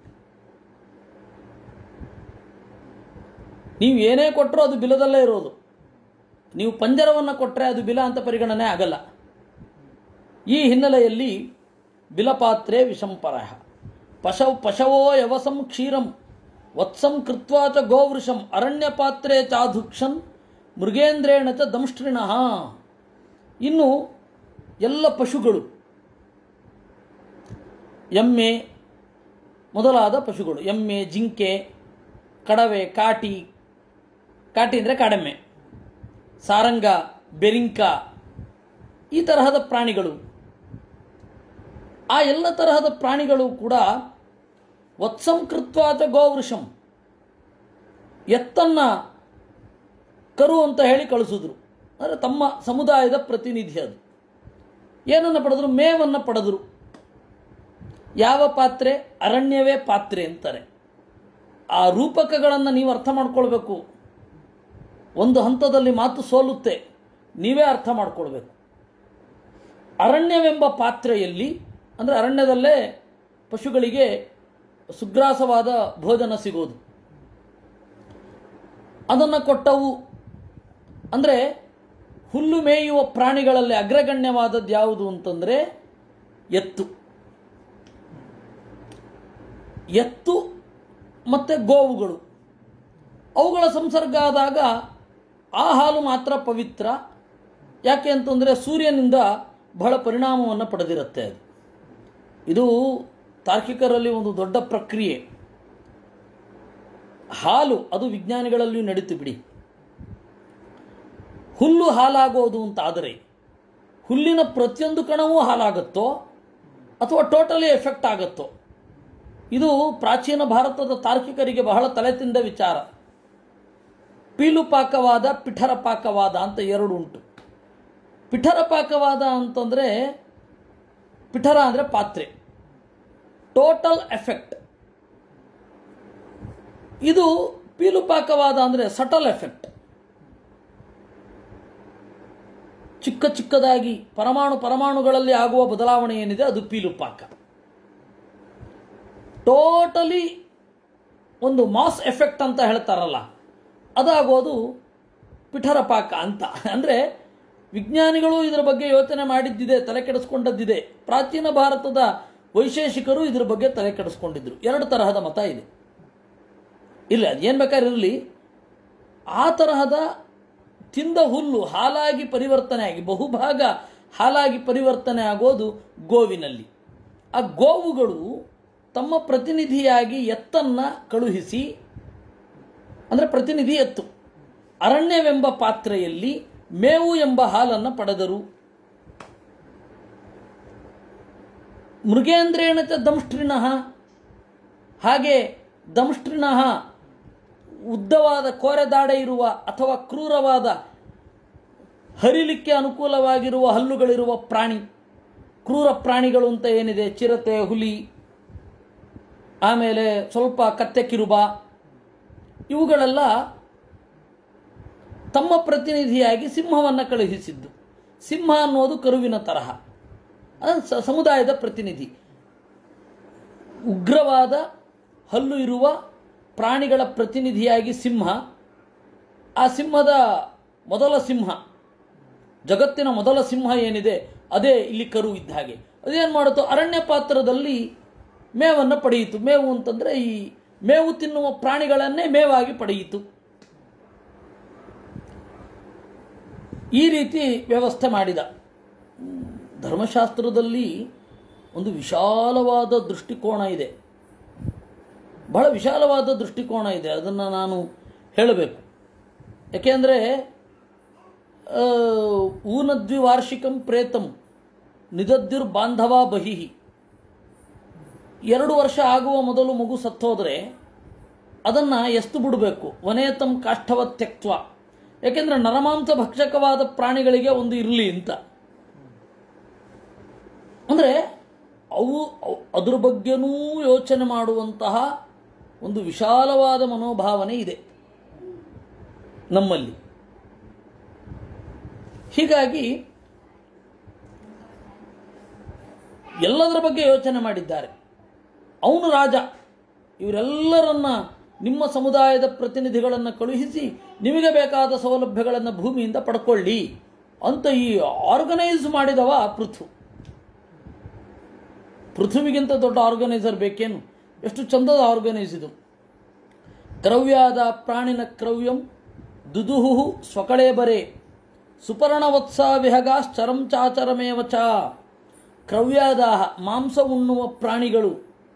ನೀವು ಏನೇ ಕೊಟ್ಟರೂ ಅದು ಬಿಲದಲ್ಲೇ ಇರೋದು ನೀವು ಪಂಜರವನ್ನು ಕೊಟ್ಟರೆ ಅದು ಬಿಲ ಅಂತ ಪರಿಗಣನೆ ಆಗಲ್ಲ ಈ ಹಿನ್ನೆಲೆಯಲ್ಲಿ ಬಿಲಪಾತ್ರೆ ವಿಷಂಪರ ಪಶವ್ ಪಶವೋ ಯವಸಂ ಕ್ಷೀರಂ ವತ್ಸಂ ಕೃತ್ವಾ ಚ ಗೋವೃಷಂ ಅರಣ್ಯ ಪಾತ್ರೆ ಚಾಧುಕ್ಷನ್ ಮೃಗೇಂದ್ರೇಣ ಚ ದಂಷ್ಟ್ರಿಣಃ ಇನ್ನು ಎಲ್ಲ ಪಶುಗಳು ಎಮ್ಮೆ ಮೊದಲಾದ ಪಶುಗಳು ಎಮ್ಮೆ ಜಿಂಕೆ ಕಡವೆ ಕಾಟಿ ಕಾಟಿ ಅಂದರೆ ಕಾಡೆಮ್ಮೆ ಸಾರಂಗ ಬೆರಿಂಕ ಈ ತರಹದ ಪ್ರಾಣಿಗಳು ಆ ಎಲ್ಲ ತರಹದ ಪ್ರಾಣಿಗಳು ಕೂಡ ವತ್ಸಂ ಕೃತ್ವಾಚ ಗೋವೃಷಂ ಎತ್ತನ್ನ ಕರು ಅಂತ ಹೇಳಿ ಕಳಿಸಿದ್ರು ಅಂದರೆ ತಮ್ಮ ಸಮುದಾಯದ ಪ್ರತಿನಿಧಿ ಅದು ಏನನ್ನು ಪಡೆದ್ರು ಮೇವನ್ನು ಪಡೆದರು ಯಾವ ಪಾತ್ರೆ ಅರಣ್ಯವೇ ಪಾತ್ರೆ ಅಂತಾರೆ ಆ ರೂಪಕಗಳನ್ನು ನೀವು ಅರ್ಥ ಮಾಡ್ಕೊಳ್ಬೇಕು ಒಂದು ಹಂತದಲ್ಲಿ ಮಾತು ಸೋಲುತ್ತೆ ನೀವೇ ಅರ್ಥ ಮಾಡ್ಕೊಳ್ಬೇಕು ಅರಣ್ಯವೆಂಬ ಪಾತ್ರೆಯಲ್ಲಿ ಅಂದರೆ ಅರಣ್ಯದಲ್ಲೇ ಪಶುಗಳಿಗೆ ಸುಗ್ರಾಸವಾದ ಭೋಜನ ಸಿಗೋದು ಅದನ್ನು ಕೊಟ್ಟವು ಅಂದರೆ ಹುಲ್ಲು ಮೇಯುವ ಪ್ರಾಣಿಗಳಲ್ಲಿ ಅಗ್ರಗಣ್ಯವಾದದ್ದು ಯಾವುದು ಅಂತಂದರೆ ಎತ್ತು ಎತ್ತು ಮತ್ತು ಗೋವುಗಳು ಅವುಗಳ ಸಂಸರ್ಗ ಆದಾಗ ಆ ಹಾಲು ಮಾತ್ರ ಪವಿತ್ರ ಯಾಕೆ ಅಂತಂದರೆ ಸೂರ್ಯನಿಂದ ಬಹಳ ಪರಿಣಾಮವನ್ನು ಪಡೆದಿರುತ್ತೆ ಅದು ಇದು ತಾರ್ಕಿಕರಲ್ಲಿ ಒಂದು ದೊಡ್ಡ ಪ್ರಕ್ರಿಯೆ ಹಾಲು ಅದು ವಿಜ್ಞಾನಿಗಳಲ್ಲಿಯೂ ನಡೀತು ಬಿಡಿ ಹುಲ್ಲು ಹಾಲಾಗೋದು ಅಂತ ಆದರೆ ಹುಲ್ಲಿನ ಪ್ರತಿಯೊಂದು ಕಣವೂ ಹಾಲಾಗುತ್ತೋ ಅಥವಾ ಟೋಟಲಿ ಎಫೆಕ್ಟ್ ಆಗುತ್ತೋ ಇದು ಪ್ರಾಚೀನ ಭಾರತದ ತಾರ್ಕಿಕರಿಗೆ ಬಹಳ ತಲೆ ತಿಂದ ವಿಚಾರ ಪೀಲುಪಾಕವಾದ ಪಿಠರ ಪಾಕವಾದ ಅಂತ ಎರಡು ಉಂಟು ಪಿಠರ ಪಾಕವಾದ ಅಂತಂದರೆ ಪಿಠರ ಅಂದರೆ ಪಾತ್ರೆ ಟೋಟಲ್ ಎಫೆಕ್ಟ್ ಇದು ಪೀಲುಪಾಕವಾದ ಅಂದರೆ ಸಟಲ್ ಎಫೆಕ್ಟ್ ಚಿಕ್ಕ ಚಿಕ್ಕದಾಗಿ ಪರಮಾಣು ಪರಮಾಣುಗಳಲ್ಲಿ ಆಗುವ ಬದಲಾವಣೆ ಏನಿದೆ ಅದು ಪೀಲುಪಾಕ ಟೋಟಲಿ ಒಂದು ಮಾಸ್ ಎಫೆಕ್ಟ್ ಅಂತ ಹೇಳ್ತಾರಲ್ಲ ಅದಾಗೋದು ಪಿಠರಪಾಕ ಅಂತ ಅಂದರೆ ವಿಜ್ಞಾನಿಗಳು ಇದರ ಬಗ್ಗೆ ಯೋಚನೆ ಮಾಡಿದ್ದಿದೆ ತಲೆ ಕೆಡಿಸ್ಕೊಂಡದ್ದಿದೆ ಪ್ರಾಚೀನ ಭಾರತದ ವೈಶೇಷಿಕರು ಇದರ ಬಗ್ಗೆ ತಲೆ ಕೆಡಿಸ್ಕೊಂಡಿದ್ರು ಎರಡು ತರಹದ ಮತ ಇದೆ ಇಲ್ಲ ಏನು ಬೇಕಾದ್ರೆ ಇರಲಿ ಆ ತರಹದ ತಿಂದ ಹುಲ್ಲು ಹಾಲಾಗಿ ಪರಿವರ್ತನೆ ಆಗಿ ಬಹುಭಾಗ ಹಾಲಾಗಿ ಪರಿವರ್ತನೆ ಆಗೋದು ಗೋವಿನಲ್ಲಿ ಆ ಗೋವುಗಳು ತಮ್ಮ ಪ್ರತಿನಿಧಿಯಾಗಿ ಎತ್ತನ್ನ ಕಳುಹಿಸಿ ಅಂದರೆ ಪ್ರತಿನಿಧಿ ಎತ್ತು ಅರಣ್ಯವೆಂಬ ಪಾತ್ರೆಯಲ್ಲಿ ಮೇವು ಎಂಬ ಹಾಲನ್ನು ಪಡೆದರು ಮೃಗೇಂದ್ರೇಣ ಚ ದಂಷ್ಟ್ರಿಣಃ ಹಾಗೆ ದಂಷ್ಟ್ರಿಣಃ ಉದ್ದವಾದ ಕೋರೆದಾಡೆ ಇರುವ ಅಥವಾ ಕ್ರೂರವಾದ ಹರಿಲಿಕ್ಕೆ ಅನುಕೂಲವಾಗಿರುವ ಹಲ್ಲುಗಳಿರುವ ಪ್ರಾಣಿ ಕ್ರೂರ ಪ್ರಾಣಿಗಳು ಅಂತ ಏನಿದೆ ಚಿರತೆ ಹುಲಿ ಆಮೇಲೆ ಸ್ವಲ್ಪ ಕತ್ತೆ ಕಿರುಬ ಇವುಗಳೆಲ್ಲ ತಮ್ಮ ಪ್ರತಿನಿಧಿಯಾಗಿ ಸಿಂಹವನ್ನು ಕಳುಹಿಸಿದ್ದು ಸಿಂಹ ಅನ್ನೋದು ಕರುವಿನ ತರಹ ಅದು ಸ- ಸಮುದಾಯದ ಪ್ರತಿನಿಧಿ ಉಗ್ರವಾದ ಹಲ್ಲು ಇರುವ ಪ್ರಾಣಿಗಳ ಪ್ರತಿನಿಧಿಯಾಗಿ ಸಿಂಹ ಆ ಸಿಂಹದ ಮೊದಲ ಸಿಂಹ ಜಗತ್ತಿನ ಮೊದಲ ಸಿಂಹ ಏನಿದೆ ಅದೇ ಇಲ್ಲಿ ಕರು ಇದ್ದ ಹಾಗೆ ಅದೇನು ಮಾಡುತ್ತೋ ಅರಣ್ಯ ಪಾತ್ರದಲ್ಲಿ ಮೇವನ್ನು ಪಡೆಯಿತು ಮೇವು ಅಂತಂದರೆ ಈ ಮೇವು ತಿನ್ನುವ ಪ್ರಾಣಿಗಳನ್ನೇ ಮೇವಾಗಿ ಪಡೆಯಿತು ಈ ರೀತಿ ವ್ಯವಸ್ಥೆ ಮಾಡಿದ ಹ್ಮ್, ಧರ್ಮಶಾಸ್ತ್ರದಲ್ಲಿ ಒಂದು ವಿಶಾಲವಾದ ದೃಷ್ಟಿಕೋನ ಇದೆ ಬಹಳ ವಿಶಾಲವಾದ ದೃಷ್ಟಿಕೋನ ಇದೆ ಅದನ್ನು ನಾನು ಹೇಳಬೇಕು ಯಾಕೆಂದರೆ ಊನದ್ವಿವಾರ್ಷಿಕಂ ಪ್ರೇತಂ ನಿದದ್ಯುರ್ ಬಾಂಧವ ಬಹಿಹಿ ಎರಡು ವರ್ಷ ಆಗುವ ಮೊದಲು ಮಗು ಸತ್ತೋದ್ರೆ ಅದನ್ನು ಎಷ್ಟು ಬಿಡಬೇಕು ವನೇತಂ ಕಾಷ್ಠವ ತ್ಯಕ್ತ್ವ ಯಾಕೆಂದರೆ ನರಮಾಂಸ ಭಕ್ಷಕವಾದ ಪ್ರಾಣಿಗಳಿಗೆ ಒಂದು ಇರಲಿ ಅಂತ ಅಂದರೆ ಅವು ಅವ್- ಅದ್ರ ಬಗ್ಗೆನೂ ಯೋಚನೆ ಮಾಡುವಂತಹ ಒಂದು ವಿಶಾಲವಾದ ಮನೋಭಾವನೆ ಇದೆ ನಮ್ಮಲ್ಲಿ ಹೀಗಾಗಿ ಎಲ್ಲದರ ಬಗ್ಗೆ ಯೋಚನೆ ಮಾಡಿದ್ದಾರೆ ಅವನು ರಾಜ ಇವರೆಲ್ಲರನ್ನ ನಿಮ್ಮ ಸಮುದಾಯದ ಪ್ರತಿನಿಧಿಗಳನ್ನು ಕಳುಹಿಸಿ ನಿಮಗೆ ಬೇಕಾದ ಸೌಲಭ್ಯಗಳನ್ನು ಭೂಮಿಯಿಂದ ಪಡ್ಕೊಳ್ಳಿ ಅಂತ ಈ ಆರ್ಗನೈಸ್ ಮಾಡಿದವ ಪೃಥು ಪೃಥ್ವಿಗಿಂತ ದೊಡ್ಡ ಆರ್ಗನೈಸರ್ ಬೇಕೇನು ಎಷ್ಟು ಚಂದದ ಆರ್ಗನೈಸ್ ಇದು ಕ್ರವ್ಯಾದ ಪ್ರಾಣಿನ ಕ್ರವ್ಯಂ ದುದುಹು ಸ್ವಕಳೇ ಬರೆ ಸುಪರ್ಣವತ್ಸ ವಿಹಗಾಶ್ಚರಂ ಚಾಚರಮೇವ ಚ ಕ್ರವ್ಯಾದಾಹ ಮಾಂಸ ಉಣ್ಣುವ ಪ್ರಾಣಿಗಳು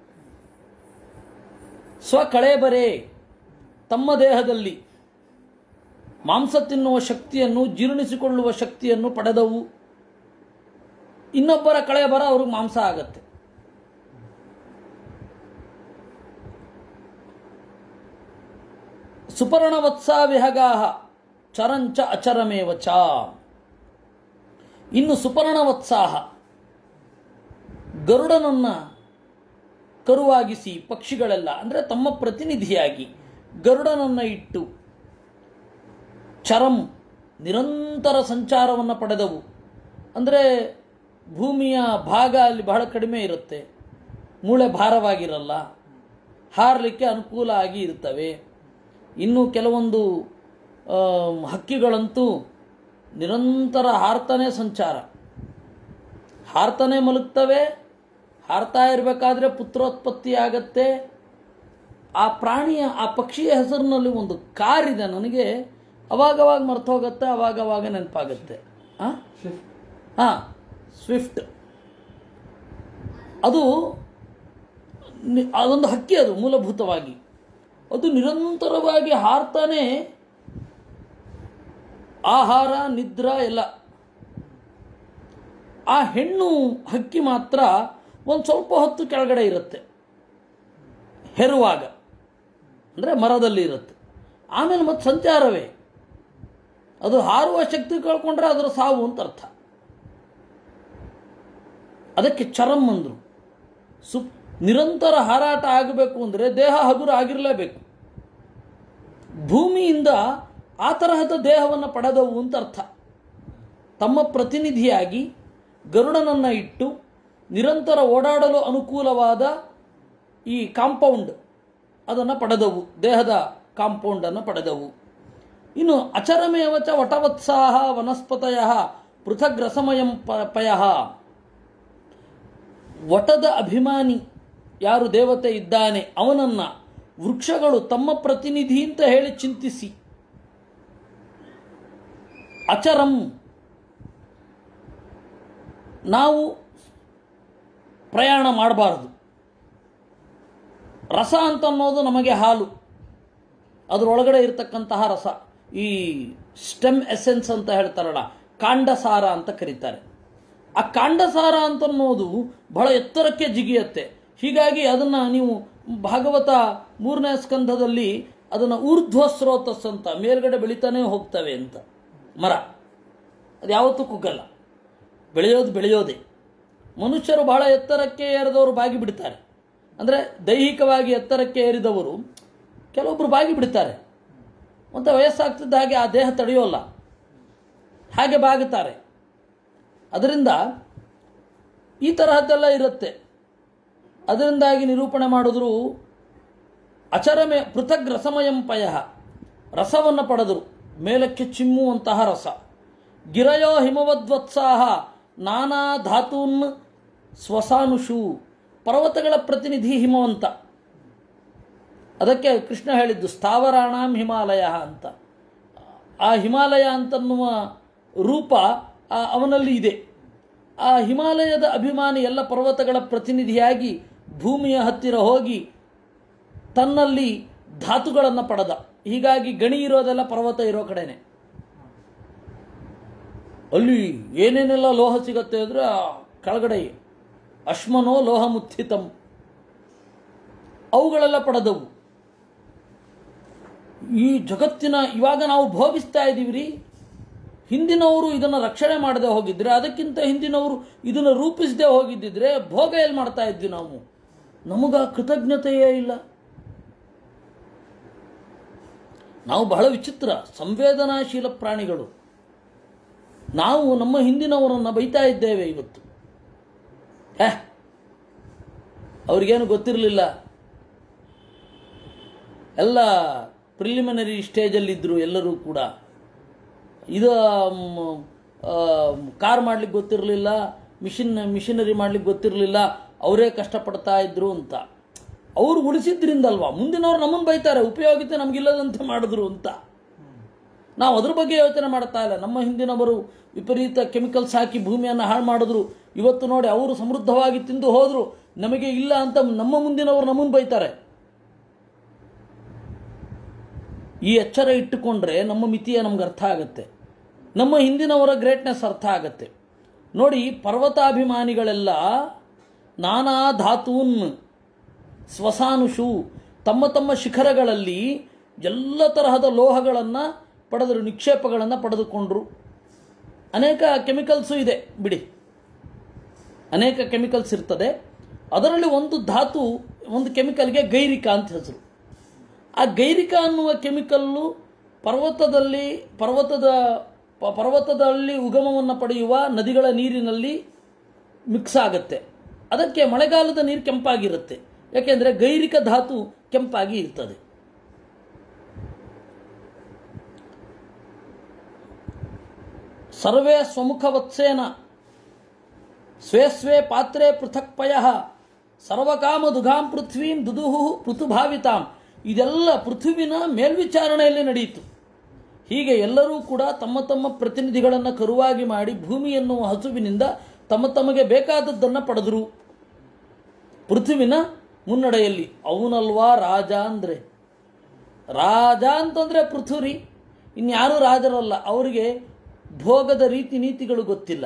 ಸ್ವಕಳೇಬರೆ ತಮ್ಮ ದೇಹದಲ್ಲಿ ಮಾಂಸ ತಿನ್ನುವ ಶಕ್ತಿಯನ್ನು ಜೀರ್ಣಿಸಿಕೊಳ್ಳುವ ಶಕ್ತಿಯನ್ನು ಪಡೆದವು ಇನ್ನೊಬ್ಬರ ಕಳೆಬರ ಅವ್ರಿಗೆ ಮಾಂಸ ಆಗತ್ತೆ ಸುಪರ್ಣವತ್ಸ ವಿಹಗಾಹ ಚರಂಚ ಅಚರಮೇವ ಚ ಇನ್ನು ಸುಪರ್ಣವತ್ಸಾಹ ಗರುಡನನ್ನ ಕರುವಾಗಿಸಿ ಪಕ್ಷಿಗಳೆಲ್ಲ ಅಂದರೆ ತಮ್ಮ ಪ್ರತಿನಿಧಿಯಾಗಿ ಗರುಡನನ್ನು ಇಟ್ಟು ಚರಂ ನಿರಂತರ ಸಂಚಾರವನ್ನು ಪಡೆದವು ಅಂದರೆ ಭೂಮಿಯ ಭಾಗ ಅಲ್ಲಿ ಬಹಳ ಕಡಿಮೆ ಇರುತ್ತೆ ಮೂಳೆ ಭಾರವಾಗಿರಲ್ಲ ಹಾರಲಿಕ್ಕೆ ಅನುಕೂಲ ಆಗಿ ಇರ್ತವೆ ಇನ್ನು ಕೆಲವೊಂದು ಆ, ಹಕ್ಕಿಗಳಂತೂ ನಿರಂತರ ಹಾರ್ತಾನೆ ಸಂಚಾರ ಹಾರ್ತಾನೆ ಮಲಗ್ತವೆ ಹಾರ್ತಾ ಇರಬೇಕಾದ್ರೆ ಪುತ್ರೋತ್ಪತ್ತಿ ಆಗತ್ತೆ ಆ ಪ್ರಾಣಿಯ ಆ ಪಕ್ಷಿಯ ಹೆಸರಿನಲ್ಲಿ ಒಂದು ಕಾರಿದೆ ನನಗೆ ಅವಾಗವಾಗ ಮರ್ತು ಹೋಗುತ್ತೆ ಅವಾಗವಾಗ ನೆನಪಾಗುತ್ತೆ ಹಾಂ ಹಾಂ ಸ್ವಿಫ್ಟ್ ಅದು ನಿ- ಅದೊಂದು ಹಕ್ಕಿ ಅದು ಮೂಲಭೂತವಾಗಿ ಅದು ನಿರಂತರವಾಗಿ ಹಾರ್ತಾನೆ ಆಹಾರ ನಿದ್ರಾ ಎಲ್ಲ ಆ ಹೆಣ್ಣು ಹಕ್ಕಿ ಮಾತ್ರ ಒಂದು ಸ್ವಲ್ಪ ಹೊತ್ತು ಕೆಳಗಡೆ ಇರುತ್ತೆ ಹೆರುವಾಗ ಅಂದರೆ ಮರದಲ್ಲಿ ಇರುತ್ತೆ ಆಮೇಲೆ ಮತ್ತೆ ಸಂಚಾರವೇ ಅದು ಹಾರುವ ಶಕ್ತಿ ಕಳ್ಕೊಂಡ್ರೆ ಅದರ ಸಾವು ಅಂತ ಅರ್ಥ ಅದಕ್ಕೆ ಚರಂ ಅಂದರು ಸು ನಿರಂತರ ಹಾರಾಟ ಆಗಬೇಕು ಅಂದರೆ ದೇಹ ಹಗುರ ಆಗಿರಲೇಬೇಕು ಭೂಮಿಯಿಂದ ಆ ತರಹದ ದೇಹವನ್ನು ಪಡೆದವು ಅಂತ ಅರ್ಥ ತಮ್ಮ ಪ್ರತಿನಿಧಿಯಾಗಿ ಗರುಡನನ್ನು ಇಟ್ಟು ನಿರಂತರ ಓಡಾಡಲು ಅನುಕೂಲವಾದ ಈ ಕಾಂಪೌಂಡ್ ಅದನ್ನು ಪಡೆದವು ದೇಹದ ಕಾಂಪೌಂಡನ್ನು ಪಡೆದವು ಇನ್ನು ಅಚರಮೇವ ಚ ವಟವತ್ಸಾಹ ವನಸ್ಪತಯ ಪೃಥಗ್ ರಸಮಯಂ ಪ ಪಯ ವಟದ ಅಭಿಮಾನಿ ಯಾರು ದೇವತೆ ಇದ್ದಾನೆ ಅವನನ್ನ ವೃಕ್ಷಗಳು ತಮ್ಮ ಪ್ರತಿನಿಧಿ ಅಂತ ಹೇಳಿ ಚಿಂತಿಸಿ ಅಚರಂ ನಾವು ಪ್ರಯಾಣ ಮಾಡಬಾರದು ರಸ ಅಂತ ಅನ್ನೋದು ನಮಗೆ ಹಾಲು ಅದರೊಳಗಡೆ ಇರತಕ್ಕಂತಹ ರಸ ಈ ಸ್ಟೆಮ್ ಎಸೆನ್ಸ್ ಅಂತ ಹೇಳ್ತಾರಲ್ಲ ಕಾಂಡಸಾರ ಅಂತ ಕರೀತಾರೆ ಆ ಕಾಂಡಸಾರ ಅಂತ ಅನ್ನೋದು ಬಹಳ ಎತ್ತರಕ್ಕೆ ಜಿಗಿಯತ್ತೆ ಹೀಗಾಗಿ ಅದನ್ನ ನೀವು ಭಾಗವತ ಮೂರನೇ ಸ್ಕಂಧದಲ್ಲಿ ಅದನ್ನು ಊರ್ಧ್ವ ಸ್ರೋತಸ್ ಅಂತ ಮೇಲ್ಗಡೆ ಬೆಳಿತಾನೆ ಹೋಗ್ತವೆ ಅಂತ ಮರ ಅದು ಯಾವತ್ತೂ ಕುಗ್ಗಲ್ಲ ಬೆಳೆಯೋದು ಬೆಳೆಯೋದೇ ಮನುಷ್ಯರು ಬಹಳ ಎತ್ತರಕ್ಕೆ ಏರಿದವರು ಬಾಗಿ ಬಿಡ್ತಾರೆ ಅಂದರೆ ದೈಹಿಕವಾಗಿ ಎತ್ತರಕ್ಕೆ ಏರಿದವರು ಕೆಲವೊಬ್ಬರು ಬಾಗಿ ಬಿಡ್ತಾರೆ ಮತ್ತು ವಯಸ್ಸಾಗ್ತಿದ್ದ ಹಾಗೆ ಆ ದೇಹ ತಡೆಯೋಲ್ಲ ಹಾಗೆ ಬಾಗುತ್ತಾರೆ ಅದರಿಂದ ಈ ತರಹದ್ದೆಲ್ಲ ಇರುತ್ತೆ ಅದರಿಂದಾಗಿ ನಿರೂಪಣೆ ಮಾಡಿದ್ರು ಅಚರಮೆ ಪೃಥಗ್ ರಸಮಯಂ ಪಯ ರಸವನ್ನು ಪಡೆದರು ಮೇಲಕ್ಕೆ ಚಿಮ್ಮುವಂತಹ ರಸ ಗಿರಯೋ ಹಿಮವದ್ವತ್ಸಾಹ ನಾನಾ ಧಾತೂನ್ ಸ್ವಸಾನುಷು ಪರ್ವತಗಳ ಪ್ರತಿನಿಧಿ ಹಿಮವಂತ ಅದಕ್ಕೆ ಕೃಷ್ಣ ಹೇಳಿದ್ದು ಸ್ಥಾವರಾಣಾಂ ಹಿಮಾಲಯ ಅಂತ ಆ ಹಿಮಾಲಯ ಅಂತನ್ನುವ ರೂಪ ಆ ಅವನಲ್ಲಿ ಇದೆ ಆ ಹಿಮಾಲಯದ ಅಭಿಮಾನಿ ಎಲ್ಲ ಪರ್ವತಗಳ ಪ್ರತಿನಿಧಿಯಾಗಿ ಭೂಮಿಯ ಹತ್ತಿರ ಹೋಗಿ ತನ್ನಲ್ಲಿ ಧಾತುಗಳನ್ನು ಪಡೆದ ಹೀಗಾಗಿ ಗಣಿ ಇರೋದೆಲ್ಲ ಪರ್ವತ ಇರೋ ಕಡೆನೆ ಅಲ್ಲಿ ಏನೇನೆಲ್ಲ ಲೋಹ ಸಿಗತ್ತೆ ಅಂದರೆ ಆ ಕೆಳಗಡೆ ಅಶ್ಮನೋ ಲೋಹ ಮುತ್ಥಿತಂ ಅವುಗಳೆಲ್ಲ ಪಡೆದವು ಈ ಜಗತ್ತಿನ ಇವಾಗ ನಾವು ಭೋಗಿಸ್ತಾ ಇದ್ದೀವಿ ರೀ ಹಿಂದಿನವರು ಇದನ್ನು ರಕ್ಷಣೆ ಮಾಡದೆ ಹೋಗಿದ್ರೆ ಅದಕ್ಕಿಂತ ಹಿಂದಿನವರು ಇದನ್ನು ರೂಪಿಸದೆ ಹೋಗಿದ್ದಿದ್ರೆ ಭೋಗ ಎಲ್ಲಿ ಮಾಡ್ತಾ ಇದ್ವಿ ನಾವು ನಮಗ ಕೃತಜ್ಞತೆಯೇ ಇಲ್ಲ ನಾವು ಬಹಳ ವಿಚಿತ್ರ ಸಂವೇದನಾಶೀಲ ಪ್ರಾಣಿಗಳು ನಾವು ನಮ್ಮ ಹಿಂದಿನವರನ್ನು ಬೈತಾ ಇದ್ದೇವೆ ಇವತ್ತು ಹೇ ಅವ್ರಿಗೇನು ಗೊತ್ತಿರಲಿಲ್ಲ ಎಲ್ಲ ಪ್ರಿಲಿಮಿನರಿ ಸ್ಟೇಜಲ್ಲಿದ್ದರು ಎಲ್ಲರೂ ಕೂಡ ಇದು ಮ್, ಆ, ಕಾರ್ ಮಾಡ್ಲಿಕ್ಕೆ ಗೊತ್ತಿರಲಿಲ್ಲ ಮಿಷಿನ್ ಮಿಷಿನರಿ ಮಾಡ್ಲಿಕ್ಕೆ ಗೊತ್ತಿರಲಿಲ್ಲ ಅವರೇ ಕಷ್ಟಪಡ್ತಾ ಇದ್ರು ಅಂತ ಅವ್ರು ಉಳಿಸಿದ್ರಿಂದಲ್ವಾ ಮುಂದಿನವ್ರು ನಮ್ಮನ್ನು ಬೈತಾರೆ ಉಪಯೋಗಿತೆ ನಮಗಿಲ್ಲದಂತೆ ಮಾಡಿದ್ರು ಅಂತ ನಾವು ಅದ್ರ ಬಗ್ಗೆ ಯೋಚನೆ ಮಾಡ್ತಾ ಇಲ್ಲ ನಮ್ಮ ಹಿಂದಿನವರು ವಿಪರೀತ ಕೆಮಿಕಲ್ಸ್ ಹಾಕಿ ಭೂಮಿಯನ್ನು ಹಾಳು ಮಾಡಿದ್ರು ಇವತ್ತು ನೋಡಿ ಅವರು ಸಮೃದ್ಧವಾಗಿ ತಿಂದು ಹೋದ್ರು ನಮಗೆ ಇಲ್ಲ ಅಂತ ನಮ್ಮ ಮುಂದಿನವರು ನಮ್ಮನ್ನು ಬೈತಾರೆ ಈ ಎಚ್ಚರ ಇಟ್ಟುಕೊಂಡ್ರೆ ನಮ್ಮ ಮಿತಿಯ ನಮ್ಗೆ ಅರ್ಥ ಆಗುತ್ತೆ ನಮ್ಮ ಹಿಂದಿನವರ ಗ್ರೇಟ್ನೆಸ್ ಅರ್ಥ ಆಗುತ್ತೆ ನೋಡಿ ಪರ್ವತಾಭಿಮಾನಿಗಳೆಲ್ಲ ನಾನಾ ಧಾತೂನ್ ಸ್ವಸಾನುಷು ತಮ್ಮ ತಮ್ಮ ಶಿಖರಗಳಲ್ಲಿ ಎಲ್ಲ ತರಹದ ಲೋಹಗಳನ್ನು ಪಡೆದರು ನಿಕ್ಷೇಪಗಳನ್ನು ಪಡೆದುಕೊಂಡ್ರು ಅನೇಕ ಕೆಮಿಕಲ್ಸು ಇದೆ ಬಿಡಿ ಅನೇಕ ಕೆಮಿಕಲ್ಸ್ ಇರ್ತದೆ ಅದರಲ್ಲಿ ಒಂದು ಧಾತು ಒಂದು ಕೆಮಿಕಲ್ಗೆ ಗೈರಿಕ ಅಂತ ಹೆಸರು ಆ ಗೈರಿಕ ಅನ್ನುವ ಕೆಮಿಕಲ್ಲು ಪರ್ವತದಲ್ಲಿ ಪರ್ವತದ ಪ- ಪರ್ವತದಲ್ಲಿ ಉಗಮವನ್ನು ಪಡೆಯುವ ನದಿಗಳ ನೀರಿನಲ್ಲಿ ಮಿಕ್ಸ್ ಆಗುತ್ತೆ ಅದಕ್ಕೆ ಮಳೆಗಾಲದ ನೀರು ಕೆಂಪಾಗಿರುತ್ತೆ ಯಾಕೆಂದರೆ ಗೈರಿಕ ಧಾತು ಕೆಂಪಾಗಿ ಇರ್ತದೆ ಸರ್ವೇ ಸ್ವಮುಖವತ್ಸೇನ ಸ್ವೇ ಸ್ವೇ ಪಾತ್ರೆ ಪೃಥಕ್ ಪಯ ಸರ್ವಕಾಮ ದುಘಾಂ ಪೃಥ್ವೀಂ ದುದುಹು ಪೃಥುಭಾವಿತಾಂ ಇದೆಲ್ಲ ಪೃಥುವಿನ ಮೇಲ್ವಿಚಾರಣೆಯಲ್ಲಿ ನಡೆಯಿತು ಹೀಗೆ ಎಲ್ಲರೂ ಕೂಡ ತಮ್ಮ ತಮ್ಮ ಪ್ರತಿನಿಧಿಗಳನ್ನು ಕರುವಾಗಿ ಮಾಡಿ ಭೂಮಿ ಎನ್ನುವ ಹಸುವಿನಿಂದ ತಮ್ಮ ತಮಗೆ ಬೇಕಾದದ್ದನ್ನು ಪಡೆದರು ಪೃಥುವಿನ ಮುನ್ನಡೆಯಲ್ಲಿ ಅವನಲ್ವಾ ರಾಜ ಅಂದರೆ ರಾಜ ಅಂತಂದರೆ ಪೃಥುರಿ ಇನ್ಯಾರೂ ರಾಜರಲ್ಲ ಅವರಿಗೆ ಭೋಗದ ರೀತಿ ನೀತಿಗಳು ಗೊತ್ತಿಲ್ಲ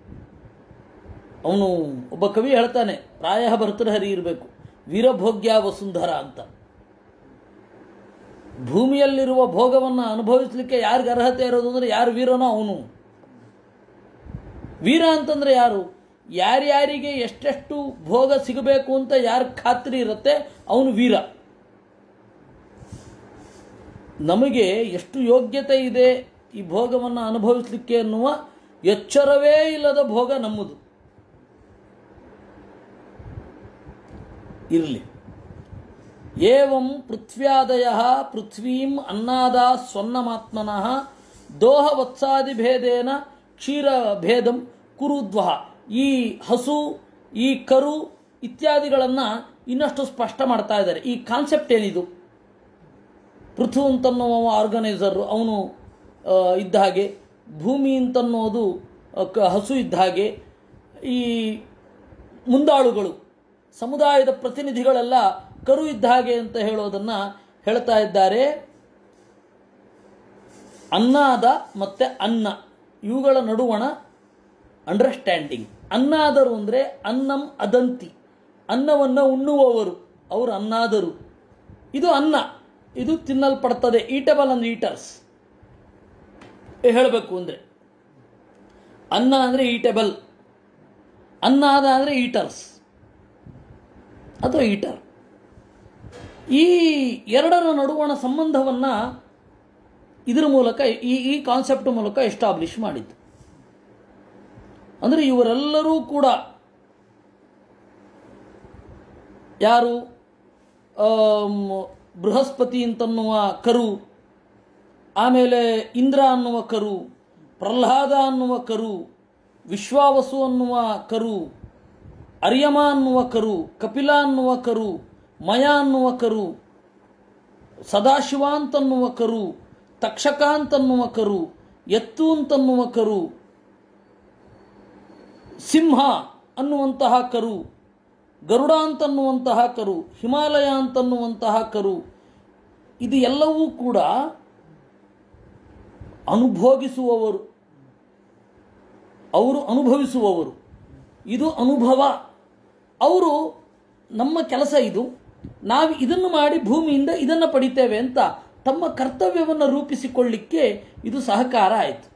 ಅವನು ಒಬ್ಬ ಕವಿ ಹೇಳ್ತಾನೆ ಪ್ರಾಯ ಭರ್ತೃಹರಿ ಇರಬೇಕು ವೀರಭೋಗ್ಯ ವಸುಂಧರ ಅಂತ ಭೂಮಿಯಲ್ಲಿರುವ ಭೋಗವನ್ನು ಅನುಭವಿಸಲಿಕ್ಕೆ ಯಾರಿಗೆ ಅರ್ಹತೆ ಇರೋದು ಅಂದರೆ ಯಾರು ವೀರನೋ ಅವನು ವೀರ ಅಂತಂದ್ರೆ ಯಾರು ಯಾರ್ಯಾರಿಗೆ ಎಷ್ಟೆಷ್ಟು ಭೋಗ ಸಿಗಬೇಕು ಅಂತ ಯಾರ ಖಾತ್ರಿ ಇರುತ್ತೆ ಅವನು ವೀರ ನಮಗೆ ಎಷ್ಟು ಯೋಗ್ಯತೆ ಇದೆ ಈ ಭೋಗವನ್ನು ಅನುಭವಿಸಲಿಕ್ಕೆ ಅನ್ನುವ ಎಚ್ಚರವೇ ಇಲ್ಲದ ಭೋಗ ನಮ್ಮದು ಇರಲಿ ಏವಂ ಪೃಥ್ವ್ಯಾದಯ ಪೃಥ್ವೀಂ ಅನ್ನಾದ ಸ್ವನ್ನಮಾತ್ಮನಃ ದೋಹವತ್ಸಾದಿಭೇದೇನ ಕ್ಷೀರಭೇದಂ ಕುರುದ್ವ ಈ ಹಸು ಈ ಕರು ಇತ್ಯಾದಿಗಳನ್ನು ಇನ್ನಷ್ಟು ಸ್ಪಷ್ಟ ಮಾಡ್ತಾ ಇದ್ದಾರೆ ಈ ಕಾನ್ಸೆಪ್ಟ್ ಏನಿದು ಪೃಥು ಅಂತನ್ನುವ ಆರ್ಗನೈಸರ್ ಅವನು ಆ, ಇದ್ದ ಹಾಗೆ ಭೂಮಿ ಅಂತನ್ನೋದು ಆ, ಕ- ಹಸು ಇದ್ದ ಹಾಗೆ ಈ ಮುಂದಾಳುಗಳು ಸಮುದಾಯದ ಪ್ರತಿನಿಧಿಗಳೆಲ್ಲ ಕರು ಇದ್ದ ಹಾಗೆ ಅಂತ ಹೇಳೋದನ್ನು ಹೇಳ್ತಾ ಇದ್ದಾರೆ ಅನ್ನಾದ ಮತ್ತೆ ಅನ್ನ ಇವುಗಳ ನಡುವಣ ಅಂಡರ್ಸ್ಟ್ಯಾಂಡಿಂಗ್ ಅನ್ನಾದರು ಅಂದರೆ ಅನ್ನಂ ಅದಂತಿ ಅನ್ನವನ್ನು ಉಣ್ಣುವವರು ಅವರು ಅನ್ನಾದರು ಇದು ಅನ್ನ ಇದು ತಿನ್ನಲ್ಪಡ್ತದೆ ಈಟಬಲ್ ಅಂಡ್ ಈಟರ್ಸ್ ಹೇಳಬೇಕು ಅಂದರೆ ಅನ್ನ ಅಂದರೆ ಈಟಬಲ್ ಅನ್ನಾದ ಅಂದರೆ ಈಟರ್ಸ್ ಅಥವಾ ಈಟರ್ ಈ ಎರಡರ ನಡುವಣ ಸಂಬಂಧವನ್ನು ಇದರ ಮೂಲಕ ಈ ಈ ಕಾನ್ಸೆಪ್ಟ್ ಮೂಲಕ ಎಸ್ಟಾಬ್ಲಿಷ್ ಮಾಡಿದ್ದು ಅಂದರೆ ಇವರೆಲ್ಲರೂ ಕೂಡ ಯಾರು ಆಮ್, ಬೃಹಸ್ಪತಿ ಅಂತನ್ನುವ ಕರು ಆಮೇಲೆ ಇಂದ್ರ ಅನ್ನುವ ಕರು ಪ್ರಹ್ಲಾದ ಅನ್ನುವ ಕರು ವಿಶ್ವಾವಸು ಅನ್ನುವ ಕರು ಅರ್ಯಮ ಅನ್ನುವ ಕರು ಕಪಿಲ ಅನ್ನುವ ಕರು ಮಯ ಅನ್ನುವ ಕರು ಸದಾಶಿವ ಅಂತನ್ನುವ ಕರು ತಕ್ಷಕ ಅಂತನ್ನುವ ಕರು ಎತ್ತು ಅಂತನ್ನುವ ಕರು ಸಿಂಹ ಅನ್ನುವಂತಹ ಕರು ಗರುಡ ಅಂತನ್ನುವಂತಹ ಕರು ಹಿಮಾಲಯ ಅಂತನ್ನುವಂತಹ ಕರು ಇದು ಎಲ್ಲವೂ ಕೂಡ ಅನುಭೋಗಿಸುವವರು ಅವರು ಅನುಭವಿಸುವವರು ಇದು ಅನುಭವ ಅವರು ನಮ್ಮ ಕೆಲಸ ಇದು ನಾವು ಇದನ್ನು ಮಾಡಿ ಭೂಮಿಯಿಂದ ಇದನ್ನು ಪಡಿತೇವೆ ಅಂತ ತಮ್ಮ ಕರ್ತವ್ಯವನ್ನು ರೂಪಿಸಿಕೊಳ್ಳಿಕ್ಕೆ ಇದು ಸಹಕಾರ ಆಯಿತು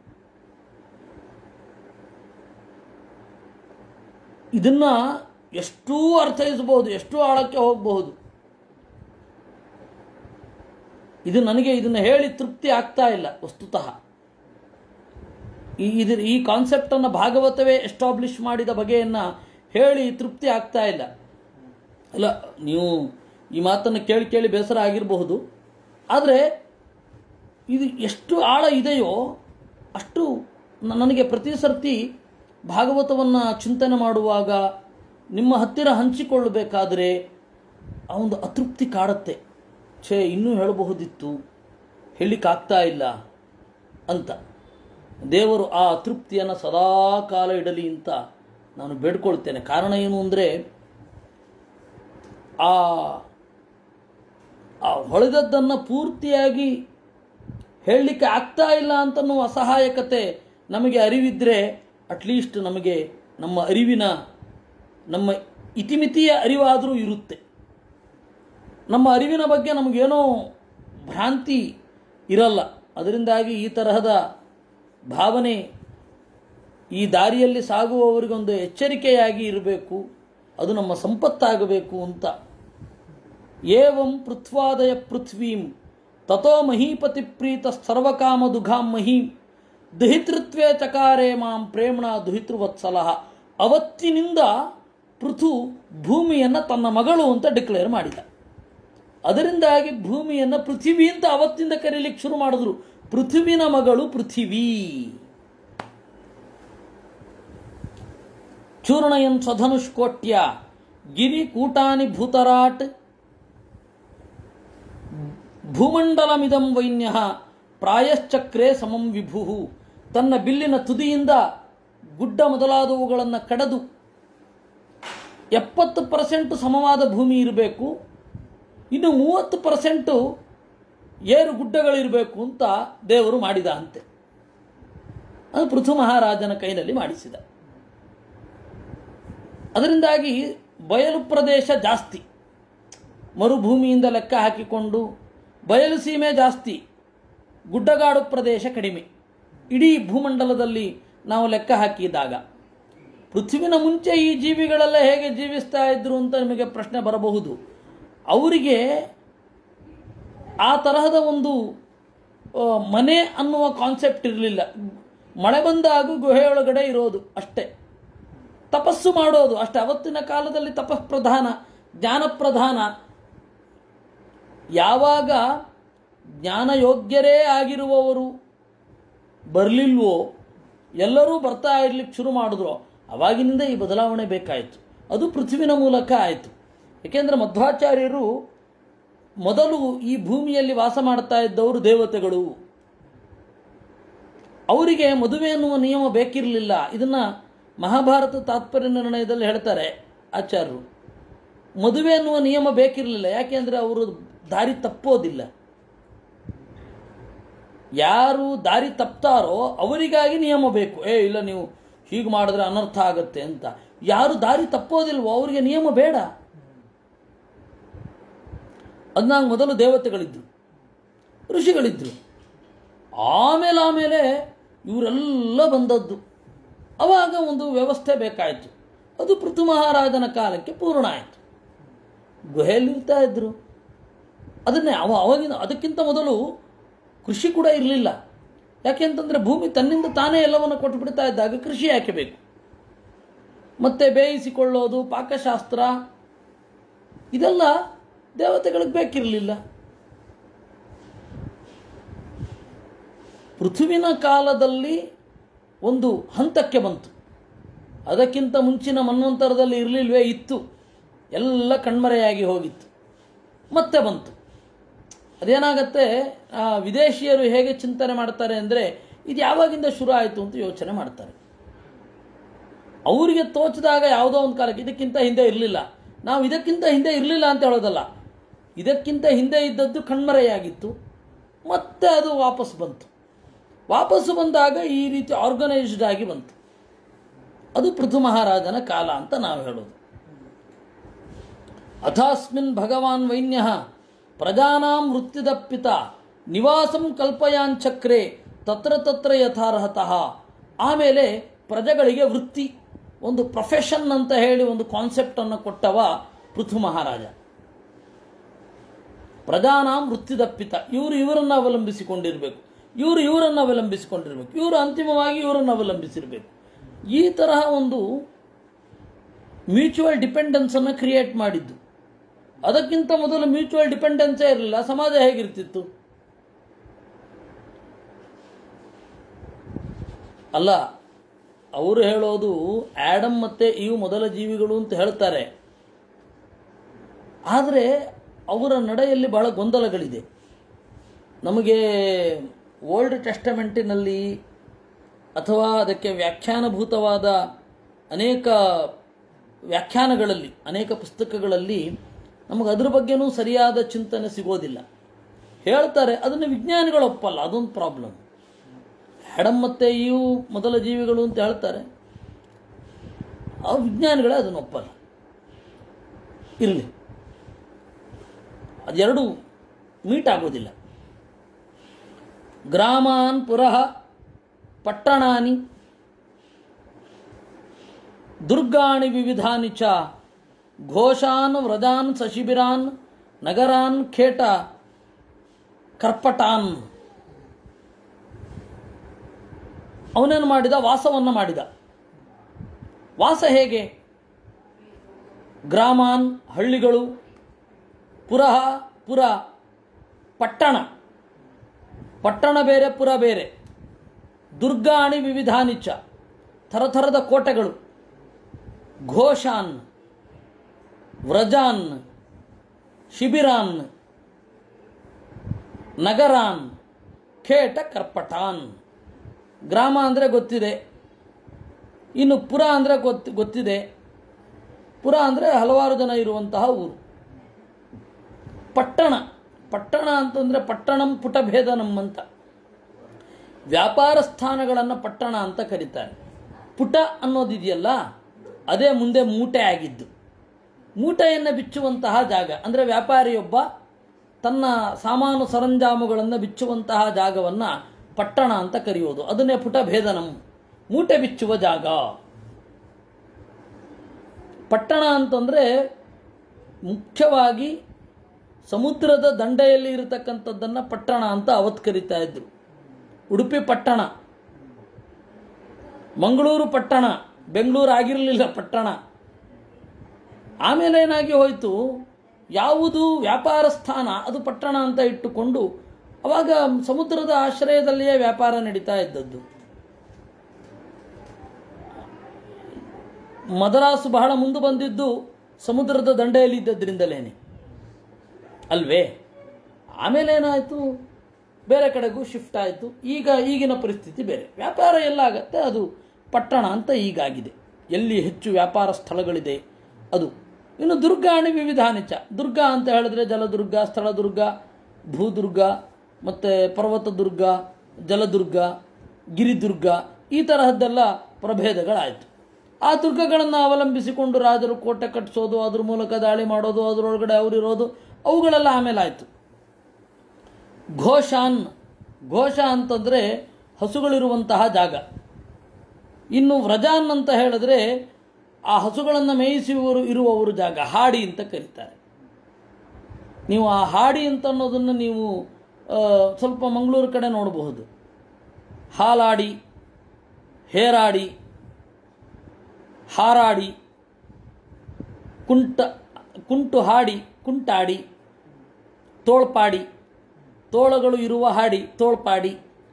ಇದನ್ನ ಎಷ್ಟೂ ಅರ್ಥೈಸಬಹುದು ಎಷ್ಟು ಆಳಕ್ಕೆ ಹೋಗಬಹುದು ಇದು ನನಗೆ ಇದನ್ನು ಹೇಳಿ ತೃಪ್ತಿ ಆಗ್ತಾ ಇಲ್ಲ ವಸ್ತುತಃ ಈ ಇದು ಈ ಕಾನ್ಸೆಪ್ಟನ್ನು ಭಾಗವತವೇ ಎಸ್ಟಾಬ್ಲಿಷ್ ಮಾಡಿದ ಬಗೆಯನ್ನು ಹೇಳಿ ತೃಪ್ತಿ ಆಗ್ತಾ ಇಲ್ಲ ಅಲ್ಲ ನೀವು ಈ ಮಾತನ್ನು ಕೇಳಿ ಕೇಳಿ ಬೇಸರ ಆಗಿರಬಹುದು ಆದರೆ ಇದು ಎಷ್ಟು ಆಳ ಇದೆಯೋ ಅಷ್ಟು ನ- ನನಗೆ ಪ್ರತಿ ಸರ್ತಿ ಭಾಗವತವನ್ನು ಚಿಂತನೆ ಮಾಡುವಾಗ ನಿಮ್ಮ ಹತ್ತಿರ ಹಂಚಿಕೊಳ್ಳಬೇಕಾದರೆ ಆ ಒಂದು ಅತೃಪ್ತಿ ಕಾಡುತ್ತೆ ಛೇ ಇನ್ನೂ ಹೇಳಬಹುದಿತ್ತು ಹೇಳಲಿಕ್ಕಾಗ್ತಾ ಇಲ್ಲ ಅಂತ ದೇವರು ಆ ಅತೃಪ್ತಿಯನ್ನು ಸದಾ ಕಾಲ ಇಡಲಿ ಅಂತ ನಾನು ಬೇಡ್ಕೊಳ್ತೇನೆ ಕಾರಣ ಏನು ಅಂದರೆ ಆ ಆ ಹೊಳೆದದ್ದನ್ನು ಪೂರ್ತಿಯಾಗಿ ಹೇಳಲಿಕ್ಕೆ ಆಗ್ತಾ ಇಲ್ಲ ಅಂತನ್ನುವ ಅಸಹಾಯಕತೆ ನಮಗೆ ಅರಿವಿದ್ರೆ ಅಟ್ಲೀಸ್ಟ್ ನಮಗೆ ನಮ್ಮ ಅರಿವಿನ ನಮ್ಮ ಇತಿಮಿತಿಯ ಅರಿವಾದರೂ ಇರುತ್ತೆ ನಮ್ಮ ಅರಿವಿನ ಬಗ್ಗೆ ನಮಗೇನೋ ಭ್ರಾಂತಿ ಇರಲ್ಲ ಅದರಿಂದಾಗಿ ಈ ತರಹದ ಭಾವನೆ ಈ ದಾರಿಯಲ್ಲಿ ಸಾಗುವವರಿಗೊಂದು ಎಚ್ಚರಿಕೆಯಾಗಿ ಇರಬೇಕು ಅದು ನಮ್ಮ ಸಂಪತ್ತಾಗಬೇಕು ಅಂತ ಏವಂ ಪೃಥ್ವಾದಯ ಪೃಥ್ವೀಂ ತಥೋ ಮಹೀಪತಿ ಪ್ರೀತ ಸರ್ವಕಾಮ ದುಘಾಂ ಮಹೀಂ ದುಹಿತೃತ್ವೇ ಚಕಾರೇ ಮಾಂ ಪ್ರೇಮಣ ದುಹಿತೃವತ್ಸಲ ಅವತ್ತಿನಿಂದ ಪೃಥು ಭೂಮಿಯನ್ನು ತನ್ನ ಮಗಳು ಅಂತ ಡಿಕ್ಲೇರ್ ಮಾಡಿದ ಅದರಿಂದಾಗಿ ಭೂಮಿಯನ್ನು ಪೃಥಿವಿ ಅಂತ ಅವತ್ತಿಂದ ಕರೀಲಿಕ್ಕೆ ಶುರು ಮಾಡಿದ್ರು ಪೃಥ್ವಿನ ಮಗಳು ಪೃಥಿವಿ ಚೂರ್ಣಯನ್ ಸ್ವಧನುಷ್ಕೋಟ್ಯ ಗಿರಿ ಕೂಟಾನಿ ಭೂತರಾಟ್ ಭೂಮಂಡಲಮಿದಂ ವೈನ್ಯ ಪ್ರಾಯಶ್ಚಕ್ರೇ ಸಮಂ ವಿಭು ತನ್ನ ಬಿಲ್ಲಿನ ತುದಿಯಿಂದ ಗುಡ್ಡ ಮೊದಲಾದವುಗಳನ್ನು ಕಡೆದು ಎಪ್ಪತ್ತು ಪರ್ಸೆಂಟ್ ಸಮವಾದ ಭೂಮಿ ಇರಬೇಕು ಇನ್ನು ಮೂವತ್ತು ಪರ್ಸೆಂಟು ಏರು ಗುಡ್ಡಗಳಿರಬೇಕು ಅಂತ ದೇವರು ಮಾಡಿದ ಅಂತೆ ಅದು ಪೃಥು ಮಹಾರಾಜನ ಕೈನಲ್ಲಿ ಮಾಡಿಸಿದ ಅದರಿಂದಾಗಿ ಬಯಲು ಪ್ರದೇಶ ಜಾಸ್ತಿ ಮರುಭೂಮಿಯಿಂದ ಲೆಕ್ಕ ಹಾಕಿಕೊಂಡು ಬಯಲು ಸೀಮೆ ಜಾಸ್ತಿ ಗುಡ್ಡಗಾಡು ಪ್ರದೇಶ ಕಡಿಮೆ ಇಡೀ ಭೂಮಂಡಲದಲ್ಲಿ ನಾವು ಲೆಕ್ಕ ಹಾಕಿದಾಗ ಪೃಥ್ವಿನ ಮುಂಚೆ ಈ ಜೀವಿಗಳೆಲ್ಲ ಹೇಗೆ ಜೀವಿಸ್ತಾ ಇದ್ರು ಅಂತ ನಿಮಗೆ ಪ್ರಶ್ನೆ ಬರಬಹುದು ಅವರಿಗೆ ಆ ತರಹದ ಒಂದು ಆ, ಮನೆ ಅನ್ನುವ ಕಾನ್ಸೆಪ್ಟ್ ಇರಲಿಲ್ಲ ಮಳೆ ಬಂದಾಗ ಗುಹೆಯೊಳಗಡೆ ಇರೋದು ಅಷ್ಟೇ ತಪಸ್ಸು ಮಾಡೋದು ಅಷ್ಟೇ ಅವತ್ತಿನ ಕಾಲದಲ್ಲಿ ತಪಸ್ ಪ್ರಧಾನ ಜ್ಞಾನ ಪ್ರಧಾನ ಯಾವಾಗ ಜ್ಞಾನಯೋಗ್ಯರೇ ಆಗಿರುವವರು ಬರಲಿಲ್ವೋ ಎಲ್ಲರೂ ಬರ್ತಾ ಇರ್ಲಿಕ್ಕೆ ಶುರು ಮಾಡಿದ್ರು ಅವಾಗಿನಿಂದ ಈ ಬದಲಾವಣೆ ಬೇಕಾಯಿತು ಅದು ಪೃಥ್ವಿನ ಮೂಲಕ ಆಯಿತು ಏಕೆಂದರೆ ಮಧ್ವಾಚಾರ್ಯರು ಮೊದಲು ಈ ಭೂಮಿಯಲ್ಲಿ ವಾಸ ಮಾಡ್ತಾ ಇದ್ದವರು ದೇವತೆಗಳು ಅವರಿಗೆ ಮದುವೆ ಅನ್ನುವ ನಿಯಮ ಬೇಕಿರಲಿಲ್ಲ ಇದನ್ನ ಮಹಾಭಾರತ ತಾತ್ಪರ್ಯ ನಿರ್ಣಯದಲ್ಲಿ ಹೇಳ್ತಾರೆ ಆಚಾರ್ಯರು ಮದುವೆ ಅನ್ನುವ ನಿಯಮ ಬೇಕಿರಲಿಲ್ಲ ಯಾಕೆಂದ್ರೆ ಅವರು ದಾರಿ ತಪ್ಪೋದಿಲ್ಲ ಯಾರು ದಾರಿ ತಪ್ತಾರೋ ಅವರಿಗಾಗಿ ನಿಯಮ ಬೇಕು ಏ ಇಲ್ಲ ನೀವು ಹೀಗೆ ಮಾಡಿದ್ರೆ ಅನರ್ಥ ಆಗತ್ತೆ ಅಂತ ಯಾರು ದಾರಿ ತಪ್ಪೋದಿಲ್ವೋ ಅವರಿಗೆ ನಿಯಮ ಬೇಡ ಅದ್ನಾಗ ಮೊದಲು ದೇವತೆಗಳಿದ್ರು ಋಷಿಗಳಿದ್ರು ಆಮೇಲೆ ಆಮೇಲೆ ಇವರೆಲ್ಲ ಬಂದದ್ದು ಅವಾಗ ಒಂದು ವ್ಯವಸ್ಥೆ ಬೇಕಾಯಿತು ಅದು ಪೃಥು ಮಹಾರಾಜನ ಕಾಲಕ್ಕೆ ಪೂರ್ಣ ಆಯಿತು ಗುಹೆಯಲ್ಲಿರ್ತಾ ಇದ್ರು ಅದನ್ನೇ ಅವ ಅವಾಗಿನ ಅದಕ್ಕಿಂತ ಮೊದಲು ಕೃಷಿ ಕೂಡ ಇರಲಿಲ್ಲ ಯಾಕೆಂತಂದರೆ ಭೂಮಿ ತನ್ನಿಂದ ತಾನೇ ಎಲ್ಲವನ್ನು ಕೊಟ್ಟು ಬಿಡ್ತಾ ಇದ್ದಾಗ ಕೃಷಿ ಯಾಕೆ ಬೇಕು ಮತ್ತೆ ಬೇಯಿಸಿಕೊಳ್ಳೋದು ಪಾಕಶಾಸ್ತ್ರ ಇದೆಲ್ಲ ದೇವತೆಗಳಿಗೆ ಬೇಕಿರಲಿಲ್ಲ ಪೃಥುವಿನ ಕಾಲದಲ್ಲಿ ಒಂದು ಹಂತಕ್ಕೆ ಬಂತು ಅದಕ್ಕಿಂತ ಮುಂಚಿನ ಮನ್ವಂತರದಲ್ಲಿ ಇರಲಿಲ್ವೇ ಇತ್ತು ಎಲ್ಲ ಕಣ್ಮರೆಯಾಗಿ ಹೋಗಿತ್ತು ಮತ್ತೆ ಬಂತು ಅದೇನಾಗತ್ತೆ ಆ, ವಿದೇಶಿಯರು ಹೇಗೆ ಚಿಂತನೆ ಮಾಡ್ತಾರೆ ಅಂದರೆ ಇದು ಯಾವಾಗಿಂದ ಶುರು ಆಯಿತು ಅಂತ ಯೋಚನೆ ಮಾಡ್ತಾರೆ ಅವರಿಗೆ ತೋಚಿದಾಗ ಯಾವುದೋ ಒಂದು ಕಾಲಕ್ಕೆ ಇದಕ್ಕಿಂತ ಹಿಂದೆ ಇರಲಿಲ್ಲ ನಾವು ಇದಕ್ಕಿಂತ ಹಿಂದೆ ಇರಲಿಲ್ಲ ಅಂತ ಹೇಳೋದಲ್ಲ ಇದಕ್ಕಿಂತ ಹಿಂದೆ ಇದ್ದದ್ದು ಕಣ್ಮರೆಯಾಗಿತ್ತು ಮತ್ತೆ ಅದು ವಾಪಸ್ ಬಂತು ವಾಪಸ್ಸು ಬಂದಾಗ ಈ ರೀತಿ ಆರ್ಗನೈಸ್ಡ್ ಆಗಿ ಬಂತು ಅದು ಪೃಥು ಮಹಾರಾಜನ ಕಾಲ ಅಂತ ನಾವು ಹೇಳೋದು ಅಥಾಸ್ಮಿನ್ ಭಗವಾನ್ ವೈನ್ಯ ಪ್ರಜಾನಾಂ ವೃತ್ತಿದಪ್ಪಿತ ನಿವಾಸಂ ಕಲ್ಪಯಾಂಚಕ್ರೆ ತತ್ರ ತತ್ರ ಯಥಾರ್ಹತಃ ಆಮೇಲೆ ಪ್ರಜೆಗಳಿಗೆ ವೃತ್ತಿ ಒಂದು ಪ್ರೊಫೆಷನ್ ಅಂತ ಹೇಳಿ ಒಂದು ಕಾನ್ಸೆಪ್ಟ್ ಅನ್ನು ಕೊಟ್ಟವ ಪೃಥು ಮಹಾರಾಜ ಪ್ರಜಾನಾಂ ವೃತ್ತಿದಪ್ಪಿತ ಇವರು ಇವರನ್ನು ಅವಲಂಬಿಸಿಕೊಂಡಿರಬೇಕು ಇವರು ಇವರನ್ನು ಅವಲಂಬಿಸಿಕೊಂಡಿರಬೇಕು ಇವರು ಅಂತಿಮವಾಗಿ ಇವರನ್ನು ಅವಲಂಬಿಸಿರಬೇಕು ಈ ತರಹ ಒಂದು ಮ್ಯೂಚುವಲ್ ಡಿಪೆಂಡೆನ್ಸ್ ಅನ್ನು ಕ್ರಿಯೇಟ್ ಮಾಡಿದ್ದು ಅದಕ್ಕಿಂತ ಮೊದಲು ಮ್ಯೂಚುವಲ್ ಡಿಪೆಂಡೆನ್ಸೇ ಇರಲಿಲ್ಲ ಸಮಾಜ ಹೇಗಿರ್ತಿತ್ತು ಅಲ್ಲ ಅವರು ಹೇಳೋದು ಆಡಮ್ ಮತ್ತೆ ಇವು ಮೊದಲ ಜೀವಿಗಳು ಅಂತ ಹೇಳ್ತಾರೆ ಆದರೆ ಅವರ ನಡೆಯಲ್ಲಿ ಬಹಳ ಗೊಂದಲಗಳಿದೆ ನಮಗೆ ಓಲ್ಡ್ ಟೆಸ್ಟಮೆಂಟಿನಲ್ಲಿ ಅಥವಾ ಅದಕ್ಕೆ ವ್ಯಾಖ್ಯಾನಭೂತವಾದ ಅನೇಕ ವ್ಯಾಖ್ಯಾನಗಳಲ್ಲಿ ಅನೇಕ ಪುಸ್ತಕಗಳಲ್ಲಿ ನಮಗೆ ಅದ್ರ ಬಗ್ಗೆನೂ ಸರಿಯಾದ ಚಿಂತನೆ ಸಿಗೋದಿಲ್ಲ ಹೇಳ್ತಾರೆ ಅದನ್ನು ವಿಜ್ಞಾನಿಗಳು ಒಪ್ಪಲ್ಲ ಅದೊಂದು ಪ್ರಾಬ್ಲಮ್ ಹೆಡಮ್ ಮತ್ತೆ ಇವು ಮೊದಲ ಜೀವಿಗಳು ಅಂತ ಹೇಳ್ತಾರೆ ಆ ವಿಜ್ಞಾನಿಗಳೇ ಅದನ್ನು ಒಪ್ಪಲ್ಲ ಇರಲಿ ಅದೆರಡು ಮೀಟ್ ಆಗೋದಿಲ್ಲ ಗ್ರಾಮಾನ್ ಪುರಃ ಪಟ್ಟಣಾನಿ ದುರ್ಗಾಣಿ ವಿವಿಧಾನಿ ಚ ಘೋಷಾನ್ ವ್ರಜಾನ್ ಸಶಿಬಿರಾನ್ ನಗರಾನ್ ಖೇಟ ಕರ್ಪಟಾನ್ ಅವನೇನು ಮಾಡಿದ ವಾಸವನ್ನು ಮಾಡಿದ ವಾಸ ಹೇಗೆ ಗ್ರಾಮಾನ್ ಹಳ್ಳಿಗಳು ಪುರಹ ಪುರ ಪಟ್ಟಣ ಪಟ್ಟಣ ಬೇರೆ ಪುರ ಬೇರೆ ದುರ್ಗಾಣಿ ವಿವಿಧಾನಿಚ ಥರಥರದ ಕೋಟೆಗಳು ಘೋಷಾನ್ ವ್ರಜಾನ್ ಶಿಬಿರಾನ್ ನಗರಾನ್ ಖೇಟ ಕರ್ಪಟಾನ್ ಗ್ರಾಮ ಅಂದರೆ ಗೊತ್ತಿದೆ ಇನ್ನು ಪುರ ಅಂದರೆ ಗೊತ್ತು ಗೊತ್ತಿದೆ ಪುರ ಅಂದರೆ ಹಲವಾರು ಜನ ಇರುವಂತಹ ಊರು ಪಟ್ಟಣ ಪಟ್ಟಣ ಅಂತಂದರೆ ಪಟ್ಟಣಂ ಪುಟಭೇದನಂ ಅಂತ ವ್ಯಾಪಾರ ಸ್ಥಾನಗಳನ್ನು ಪಟ್ಟಣ ಅಂತ ಕರೀತಾರೆ ಪುಟ ಅನ್ನೋದಿದೆಯಲ್ಲ ಅದೇ ಮುಂದೆ ಮೂಟೆ ಆಗಿದ್ದು ಮೂಟೆಯನ್ನು ಬಿಚ್ಚುವಂತಹ ಜಾಗ ಅಂದರೆ ವ್ಯಾಪಾರಿಯೊಬ್ಬ ತನ್ನ ಸಾಮಾನು ಸರಂಜಾಮುಗಳನ್ನು ಬಿಚ್ಚುವಂತಹ ಜಾಗವನ್ನು ಪಟ್ಟಣ ಅಂತ ಕರೆಯೋದು ಅದನ್ನೇ ಪುಟಭೇದನಂ ಮೂಟೆ ಬಿಚ್ಚುವ ಜಾಗ ಪಟ್ಟಣ ಅಂತಂದರೆ ಮುಖ್ಯವಾಗಿ ಸಮುದ್ರದ ದಂಡೆಯಲ್ಲಿ ಇರತಕ್ಕಂಥದ್ದನ್ನು ಪಟ್ಟಣ ಅಂತ ಅವತ್ತು ಕರೀತಾ ಇದ್ರು ಉಡುಪಿ ಪಟ್ಟಣ ಮಂಗಳೂರು ಪಟ್ಟಣ ಬೆಂಗಳೂರು ಆಗಿರಲಿಲ್ಲ ಪಟ್ಟಣ ಆಮೇಲೆ ಏನಾಗಿ ಹೋಯಿತು ಯಾವುದು ವ್ಯಾಪಾರ ಸ್ಥಾನ ಅದು ಪಟ್ಟಣ ಅಂತ ಇಟ್ಟುಕೊಂಡು ಅವಾಗ ಸಮುದ್ರದ ಆಶ್ರಯದಲ್ಲಿಯೇ ವ್ಯಾಪಾರ ನಡೀತಾ ಇದ್ದದ್ದು ಮದರಾಸು ಬಹಳ ಮುಂದೆ ಬಂದಿದ್ದು ಸಮುದ್ರದ ದಂಡೆಯಲ್ಲಿ ಇದ್ದದ್ರಿಂದಲೇನೆ ಅಲ್ವೇ ಆಮೇಲೆ ಏನಾಯಿತು ಬೇರೆ ಕಡೆಗೂ ಶಿಫ್ಟ್ ಆಯಿತು ಈಗ ಈಗಿನ ಪರಿಸ್ಥಿತಿ ಬೇರೆ ವ್ಯಾಪಾರ ಎಲ್ಲಾಗತ್ತೆ ಅದು ಪಟ್ಟಣ ಅಂತ ಈಗಾಗಿದೆ ಎಲ್ಲಿ ಹೆಚ್ಚು ವ್ಯಾಪಾರ ಸ್ಥಳಗಳಿದೆ ಅದು ಇನ್ನು ದುರ್ಗಾಣಿ ವಿವಿಧಾನಿಚ ದುರ್ಗ ಅಂತ ಹೇಳಿದ್ರೆ ಜಲದುರ್ಗ ಸ್ಥಳದುರ್ಗ ಭೂದುರ್ಗ ಮತ್ತು ಪರ್ವತ ದುರ್ಗ ಜಲದುರ್ಗ ಗಿರಿದುರ್ಗ ಈ ತರಹದ್ದೆಲ್ಲ ಪ್ರಭೇದಗಳಾಯಿತು ಆ ದುರ್ಗಗಳನ್ನು ಅವಲಂಬಿಸಿಕೊಂಡು ರಾಜರು ಕೋಟೆ ಕಟ್ಟಿಸೋದು ಅದ್ರ ಮೂಲಕ ದಾಳಿ ಮಾಡೋದು ಅದರೊಳಗಡೆ ಅವರಿರೋದು ಅವುಗಳೆಲ್ಲ ಆಮೇಲೆ ಆಯಿತು ಘೋಷಾನ್ ಘೋಷ ಅಂತಂದರೆ ಹಸುಗಳಿರುವಂತಹ ಜಾಗ ಇನ್ನು ವ್ರಜಾನ್ ಅಂತ ಹೇಳಿದ್ರೆ ಆ ಹಸುಗಳನ್ನು ಮೇಯಿಸುವವರು ಇರುವವರು ಜಾಗ ಹಾಡಿ ಅಂತ ಕರೀತಾರೆ ನೀವು ಆ ಹಾಡಿ ಅಂತ ಅನ್ನೋದನ್ನು ನೀವು ಆ, ಸ್ವಲ್ಪ ಮಂಗಳೂರು ಕಡೆ ನೋಡಬಹುದು ಹಾಲಾಡಿ ಹೇರಾಡಿ ಹಾರಾಡಿ ಕುಂಟ ಕುಂಟು ಹಾಡಿ ಕುಂಟಾಡಿ ತೋಳ್ಪಾಡಿ ತೋಳಗಳು ಇರುವ ಹಾಡಿ ತೋಳ್ಪಾಡಿ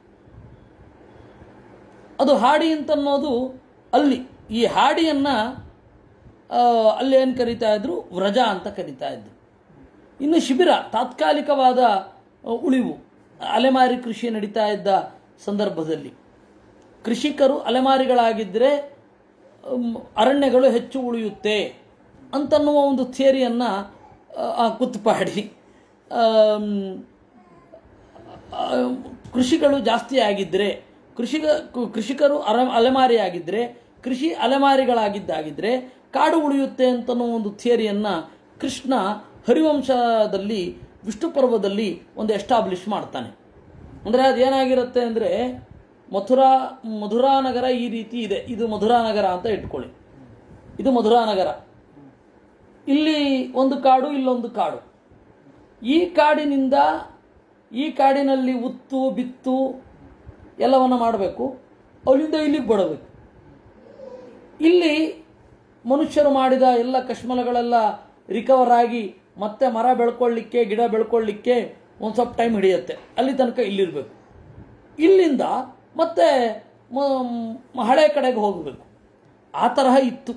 ಅದು ಹಾಡಿ ಅಂತನ್ನೋದು ಅಲ್ಲಿ ಈ ಹಾಡಿಯನ್ನ ಆ, ಅಲ್ಲಿ ಏನು ಕರೀತಾ ಇದ್ರು ವ್ರಜ ಅಂತ ಕರೀತಾ ಇದ್ರು ಇನ್ನು ಶಿಬಿರ ತಾತ್ಕಾಲಿಕವಾದ ಆ, ಉಳಿವು ಅಲೆಮಾರಿ ಕೃಷಿ ನಡೀತಾ ಇದ್ದ ಸಂದರ್ಭದಲ್ಲಿ ಕೃಷಿಕರು ಅಲೆಮಾರಿಗಳಾಗಿದ್ದರೆ ಅಮ್, ಅರಣ್ಯಗಳು ಹೆಚ್ಚು ಉಳಿಯುತ್ತೆ ಅಂತನ್ನುವ ಒಂದು ಥಿಯರಿಯನ್ನು ಕುತ್ತುಪಾಡಿ ಆಮ್, ಆ, ಕೃಷಿಗಳು ಜಾಸ್ತಿ ಆಗಿದ್ದರೆ ಕೃಷಿಕ ಕು- ಕೃಷಿಕರು ಅರ ಅಲೆಮಾರಿಯಾಗಿದ್ದರೆ ಕೃಷಿ ಅಲೆಮಾರಿಗಳಾಗಿದ್ದಾಗಿದ್ದರೆ ಕಾಡು ಉಳಿಯುತ್ತೆ ಅಂತನ್ನೋ ಒಂದು ಥಿಯರಿಯನ್ನು ಕೃಷ್ಣ ಹರಿವಂಶದಲ್ಲಿ ವಿಷ್ಣು ಪರ್ವದಲ್ಲಿ ಒಂದು ಎಸ್ಟಾಬ್ಲಿಷ್ ಮಾಡ್ತಾನೆ ಅಂದರೆ ಅದೇನಾಗಿರುತ್ತೆ ಅಂದರೆ ಮಥುರಾ ಮಧುರಾ ನಗರ ಈ ರೀತಿ ಇದೆ ಇದು ಮಧುರಾ ನಗರ ಅಂತ ಇಟ್ಕೊಳ್ಳಿ ಇದು ಮಧುರಾ ನಗರ ಇಲ್ಲಿ ಒಂದು ಕಾಡು ಇಲ್ಲೊಂದು ಕಾಡು ಈ ಕಾಡಿನಿಂದ ಈ ಕಾಡಿನಲ್ಲಿ ಉತ್ತು ಬಿತ್ತು ಎಲ್ಲವನ್ನು ಮಾಡಬೇಕು ಅಲ್ಲಿಂದ ಇಲ್ಲಿಗೆ ಬಡಬೇಕು ಇಲ್ಲಿ ಮನುಷ್ಯರು ಮಾಡಿದ ಎಲ್ಲ ಕಶ್ಮಲಗಳೆಲ್ಲ ರಿಕವರ್ ಆಗಿ ಮತ್ತೆ ಮರ ಬೆಳ್ಕೊಳ್ಳಿಕ್ಕೆ ಗಿಡ ಬೆಳ್ಕೊಳ್ಳಿಕ್ಕೆ ಒಂದು ಸ್ವಲ್ಪ ಟೈಮ್ ಹಿಡಿಯುತ್ತೆ ಅಲ್ಲಿ ತನಕ ಇಲ್ಲಿರಬೇಕು ಇಲ್ಲಿಂದ ಮತ್ತೆ ಮ- ಹಳೆ ಕಡೆಗೆ ಹೋಗಬೇಕು ಆ ತರಹ ಇತ್ತು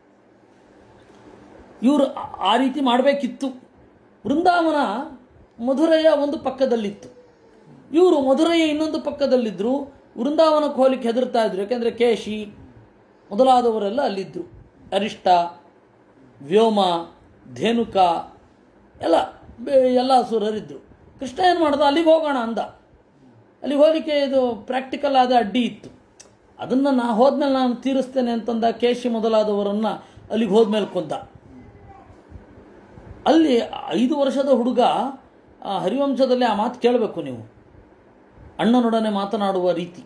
ಇವರು ಆ ರೀತಿ ಮಾಡಬೇಕಿತ್ತು ವೃಂದಾವನ ಮಧುರೆಯ ಒಂದು ಪಕ್ಕದಲ್ಲಿತ್ತು ಇವರು ಮಧುರೆಯ ಇನ್ನೊಂದು ಪಕ್ಕದಲ್ಲಿದ್ದರು ವೃಂದಾವನಕ್ಕೆ ಹೋಗ್ಲಿಕ್ಕೆ ಹೆದರ್ತಾ ಇದ್ರು ಯಾಕೆಂದರೆ ಕೇಶಿ ಮೊದಲಾದವರೆಲ್ಲ ಅಲ್ಲಿದ್ದರು ಅರಿಷ್ಟ ವ್ಯೋಮ ಧೇನುಕ ಎಲ್ಲ ಬೆ- ಎಲ್ಲ ಅಸುರರಿದ್ದರು ಕೃಷ್ಣ ಏನು ಮಾಡ್ದ ಅಲ್ಲಿಗೆ ಹೋಗೋಣ ಅಂದ ಅಲ್ಲಿಗೆ ಹೋಗಲಿಕ್ಕೆ ಇದು ಪ್ರಾಕ್ಟಿಕಲ್ ಆದ ಅಡ್ಡಿ ಇತ್ತು ಅದನ್ನು ನಾ ಹೋದ್ಮೇಲೆ ನಾನು ತೀರಿಸ್ತೇನೆ ಅಂತಂದ ಕೇಶಿ ಮೊದಲಾದವರನ್ನು ಅಲ್ಲಿಗೆ ಹೋದ್ಮೇಲೆ ಕೊಂದ ಅಲ್ಲಿ ಐದು ವರ್ಷದ ಹುಡುಗ ಆ ಹರಿವಂಶದಲ್ಲಿ ಆ ಮಾತು ಕೇಳಬೇಕು ನೀವು ಅಣ್ಣನೊಡನೆ ಮಾತನಾಡುವ ರೀತಿ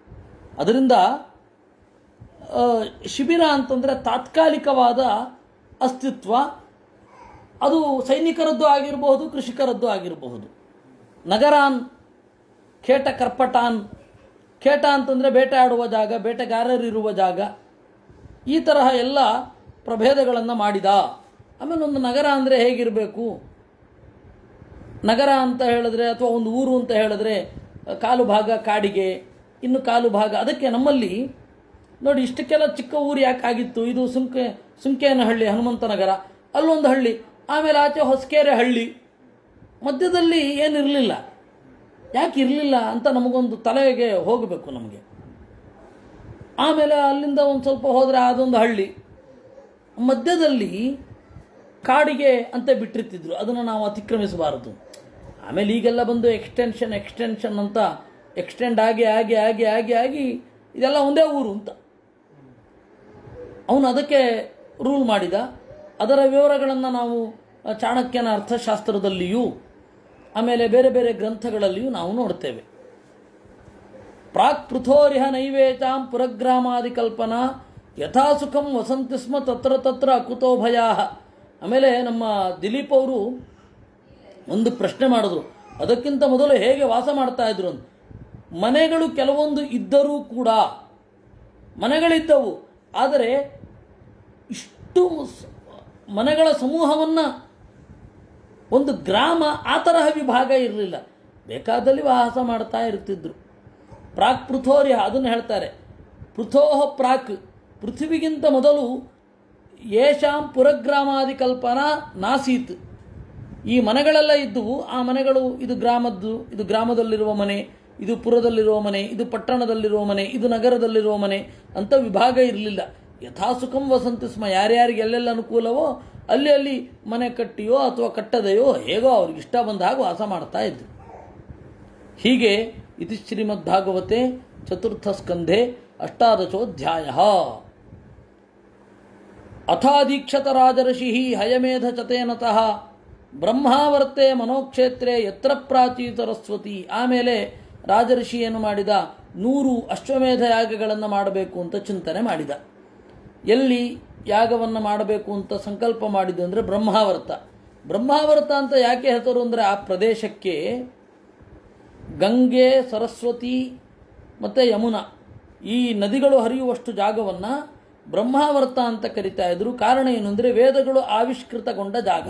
ಅದರಿಂದ ಆ, ಶಿಬಿರ ಅಂತಂದರೆ ತಾತ್ಕಾಲಿಕವಾದ ಅಸ್ತಿತ್ವ ಅದು ಸೈನಿಕರದ್ದು ಆಗಿರಬಹುದು ಕೃಷಿಕರದ್ದು ಆಗಿರಬಹುದು ನಗರಾನ್ ಖೇಟ ಕರ್ಪಟಾನ್ ಖೇಟ ಅಂತಂದರೆ ಬೇಟೆ ಆಡುವ ಜಾಗ ಬೇಟೆಗಾರರಿರುವ ಜಾಗ ಈ ತರಹ ಎಲ್ಲ ಪ್ರಭೇದಗಳನ್ನು ಮಾಡಿದ ಆಮೇಲೆ ಒಂದು ನಗರ ಅಂದರೆ ಹೇಗಿರಬೇಕು ನಗರ ಅಂತ ಹೇಳಿದ್ರೆ ಅಥವಾ ಒಂದು ಊರು ಅಂತ ಹೇಳಿದ್ರೆ ಕಾಲು ಭಾಗ ಕಾಡಿಗೆ ಇನ್ನು ಕಾಲು ಭಾಗ ಅದಕ್ಕೆ ನಮ್ಮಲ್ಲಿ ನೋಡಿ ಇಷ್ಟಕ್ಕೆಲ್ಲ ಚಿಕ್ಕ ಊರು ಯಾಕಾಗಿತ್ತು ಇದು ಸುಂಕೆ ಸುಂಕೇನಹಳ್ಳಿ ಹನುಮಂತ ನಗರ ಅಲ್ಲೊಂದು ಹಳ್ಳಿ ಆಮೇಲೆ ಆಚೆ ಹೊಸಕೆರೆ ಹಳ್ಳಿ ಮಧ್ಯದಲ್ಲಿ ಏನಿರಲಿಲ್ಲ ಯಾಕೆ ಇರಲಿಲ್ಲ ಅಂತ ನಮಗೊಂದು ತಲೆಗೆ ಹೋಗಬೇಕು ನಮಗೆ ಆಮೇಲೆ ಅಲ್ಲಿಂದ ಒಂದು ಸ್ವಲ್ಪ ಹೋದರೆ ಅದೊಂದು ಹಳ್ಳಿ ಮಧ್ಯದಲ್ಲಿ ಕಾಡಿಗೆ ಅಂತ ಬಿಟ್ಟಿರ್ತಿದ್ರು ಅದನ್ನು ನಾವು ಅತಿಕ್ರಮಿಸಬಾರದು ಆಮೇಲೆ ಈಗೆಲ್ಲ ಬಂದು ಎಕ್ಸ್ಟೆನ್ಷನ್ ಎಕ್ಸ್ಟೆನ್ಷನ್ ಅಂತ ಎಕ್ಸ್ಟೆಂಡ್ ಆಗಿ ಆಗಿ ಆಗಿ ಆಗಿ ಆಗಿ ಇದೆಲ್ಲ ಒಂದೇ ಊರು ಅಂತ ಅವನು ಅದಕ್ಕೆ ರೂಲ್ ಮಾಡಿದ ಅದರ ವಿವರಗಳನ್ನು ನಾವು ಚಾಣಕ್ಯನ ಅರ್ಥಶಾಸ್ತ್ರದಲ್ಲಿಯೂ ಆಮೇಲೆ ಬೇರೆ ಬೇರೆ ಗ್ರಂಥಗಳಲ್ಲಿಯೂ ನಾವು ನೋಡ್ತೇವೆ ಪ್ರಾಕ್ ಪೃಥೋರಿಹ ನೈವೇಚಾಂ ಪುರಗ್ರಾಮಾದಿ ಕಲ್ಪನಾ ಯಥಾಸುಖಂ ವಸಂತಿ ಸ್ಮ ತತ್ರ ತತ್ರ ಅಕುತೋ ಭಯಾ ಆಮೇಲೆ ನಮ್ಮ ದಿಲೀಪ್ ಅವರು ಒಂದು ಪ್ರಶ್ನೆ ಮಾಡಿದ್ರು ಅದಕ್ಕಿಂತ ಮೊದಲು ಹೇಗೆ ವಾಸ ಮಾಡ್ತಾ ಇದ್ರು ಅಂತ ಮನೆಗಳು ಕೆಲವೊಂದು ಇದ್ದರೂ ಕೂಡ ಮನೆಗಳಿದ್ದವು ಆದರೆ ಇಷ್ಟು ಸ- ಮನೆಗಳ ಸಮೂಹವನ್ನು ಒಂದು ಗ್ರಾಮ ಆ ತರಹ ವಿಭಾಗ ಇರಲಿಲ್ಲ ಬೇಕಾದಲ್ಲಿ ವಾಸ ಮಾಡ್ತಾ ಇರ್ತಿದ್ರು ಪ್ರಾಕ್ ಪೃಥೋರ್ಯ ಅದನ್ನು ಹೇಳ್ತಾರೆ ಪೃಥೋಹ ಪ್ರಾಕ್ ಪೃಥ್ವಿಗಿಂತ ಮೊದಲು ಯೇಷಾಂ ಪುರಗ್ರಾಮಾದಿ ಕಲ್ಪನಾ ನಾಸೀತ್ ಈ ಮನೆಗಳೆಲ್ಲ ಇದ್ದುವು ಆ ಮನೆಗಳು ಇದು ಗ್ರಾಮದ್ದು ಇದು ಗ್ರಾಮದಲ್ಲಿರುವ ಮನೆ ಇದು ಪುರದಲ್ಲಿರುವ ಮನೆ ಇದು ಪಟ್ಟಣದಲ್ಲಿರುವ ಮನೆ ಇದು ನಗರದಲ್ಲಿರುವ ಮನೆ ಅಂತ ವಿಭಾಗ ಇರಲಿಲ್ಲ ಯಥಾಸುಖಂ ವಸಂತಿ ಸ್ಮ ಯಾರ್ಯಾರಿಗೆ ಎಲ್ಲೆಲ್ಲ ಅನುಕೂಲವೋ ಅಲ್ಲಿ ಅಲ್ಲಿ ಮನೆ ಕಟ್ಟಿಯೋ ಅಥವಾ ಕಟ್ಟದೆಯೋ ಹೇಗೋ ಅವ್ರಿಗೆ ಇಷ್ಟ ಬಂದ ಹಾಗೆ ವಾಸ ಮಾಡ್ತಾ ಇದ್ರು ಹೀಗೆ ಇತಿ ಶ್ರೀಮದ್ಭಾಗವತೆ ಚತುರ್ಥ ಸ್ಕಂಧೆ ಅಷ್ಟಾದಶೋಧ್ಯಾಯ ಅಥಾದೀಕ್ಷತ ರಾಜರ್ಷಿ ಹಯಮೇಧ ಚತೇನತಃ ಬ್ರಹ್ಮಾವರ್ತೆ ಮನೋಕ್ಷೇತ್ರೆ ಯತ್ರ ಪ್ರಾಚೀ ಸರಸ್ವತಿ ಆಮೇಲೆ ರಾಜರ್ಷಿ ಏನು ಮಾಡಿದ ನೂರು ಅಶ್ವಮೇಧ ಯಾಗಗಳನ್ನು ಮಾಡಬೇಕು ಅಂತ ಚಿಂತನೆ ಮಾಡಿದ ಎಲ್ಲಿ ಯಾಗವನ್ನು ಮಾಡಬೇಕು ಅಂತ ಸಂಕಲ್ಪ ಮಾಡಿದ್ದು ಅಂದರೆ ಬ್ರಹ್ಮಾವರ್ತ ಬ್ರಹ್ಮಾವರ್ತ ಅಂತ ಯಾಕೆ ಹೆಸರು ಅಂದರೆ ಆ ಪ್ರದೇಶಕ್ಕೆ ಗಂಗೆ ಸರಸ್ವತಿ ಮತ್ತು ಯಮುನಾ ಈ ನದಿಗಳು ಹರಿಯುವಷ್ಟು ಜಾಗವನ್ನು ಬ್ರಹ್ಮಾವರ್ತ ಅಂತ ಕರಿತಾ ಇದ್ರು ಕಾರಣ ಏನು ಅಂದರೆ ವೇದಗಳು ಆವಿಷ್ಕೃತಗೊಂಡ ಜಾಗ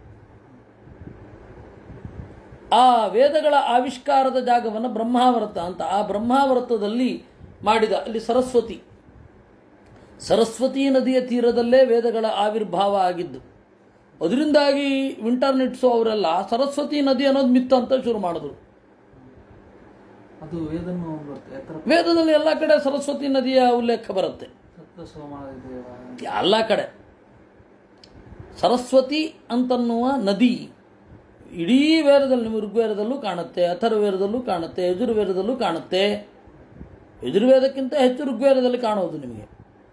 ಆ ವೇದಗಳ ಆವಿಷ್ಕಾರದ ಜಾಗವನ್ನು ಬ್ರಹ್ಮಾವರ್ತ ಅಂತ ಆ ಬ್ರಹ್ಮಾವರ್ತದಲ್ಲಿ ಮಾಡಿದ ಅಲ್ಲಿ ಸರಸ್ವತಿ ಸರಸ್ವತಿ ನದಿಯ ತೀರದಲ್ಲೇ ವೇದಗಳ ಆವಿರ್ಭಾವ ಆಗಿದ್ದು ಅದರಿಂದಾಗಿ ವಿಂಟರ್ನೆಟ್ಸು ಅವರೆಲ್ಲ ಸರಸ್ವತಿ ನದಿ ಅನ್ನೋದು ಮಿತ್ತು ಅಂತ ಶುರು ಮಾಡಿದ್ರು ಅದು ವೇದನು ಬರುತ್ತೆ ಎತ್ತರ ವೇದದಲ್ಲಿ ಎಲ್ಲ ಕಡೆ ಸರಸ್ವತಿ ನದಿಯ ಉಲ್ಲೇಖ ಬರುತ್ತೆ ಸಪ್ತ ಸೋಮಾದೇವ ಎಲ್ಲ ಕಡೆ ಸರಸ್ವತಿ ಅಂತನ್ನುವ ನದಿ ಇಡೀ ವೇದದಲ್ಲಿ ನಿಮ್ಮ ಋಗ್ವೇದದಲ್ಲೂ ಕಾಣುತ್ತೆ ಅಥರ್ವೇದದಲ್ಲೂ ಕಾಣುತ್ತೆ ಯಜುರ್ವೇದದಲ್ಲೂ ಕಾಣುತ್ತೆ ಯಜುರ್ವೇದಕ್ಕಿಂತ ಹೆಚ್ಚು ಋಗ್ವೇದದಲ್ಲಿ ಕಾಣುವುದು ನಿಮಗೆ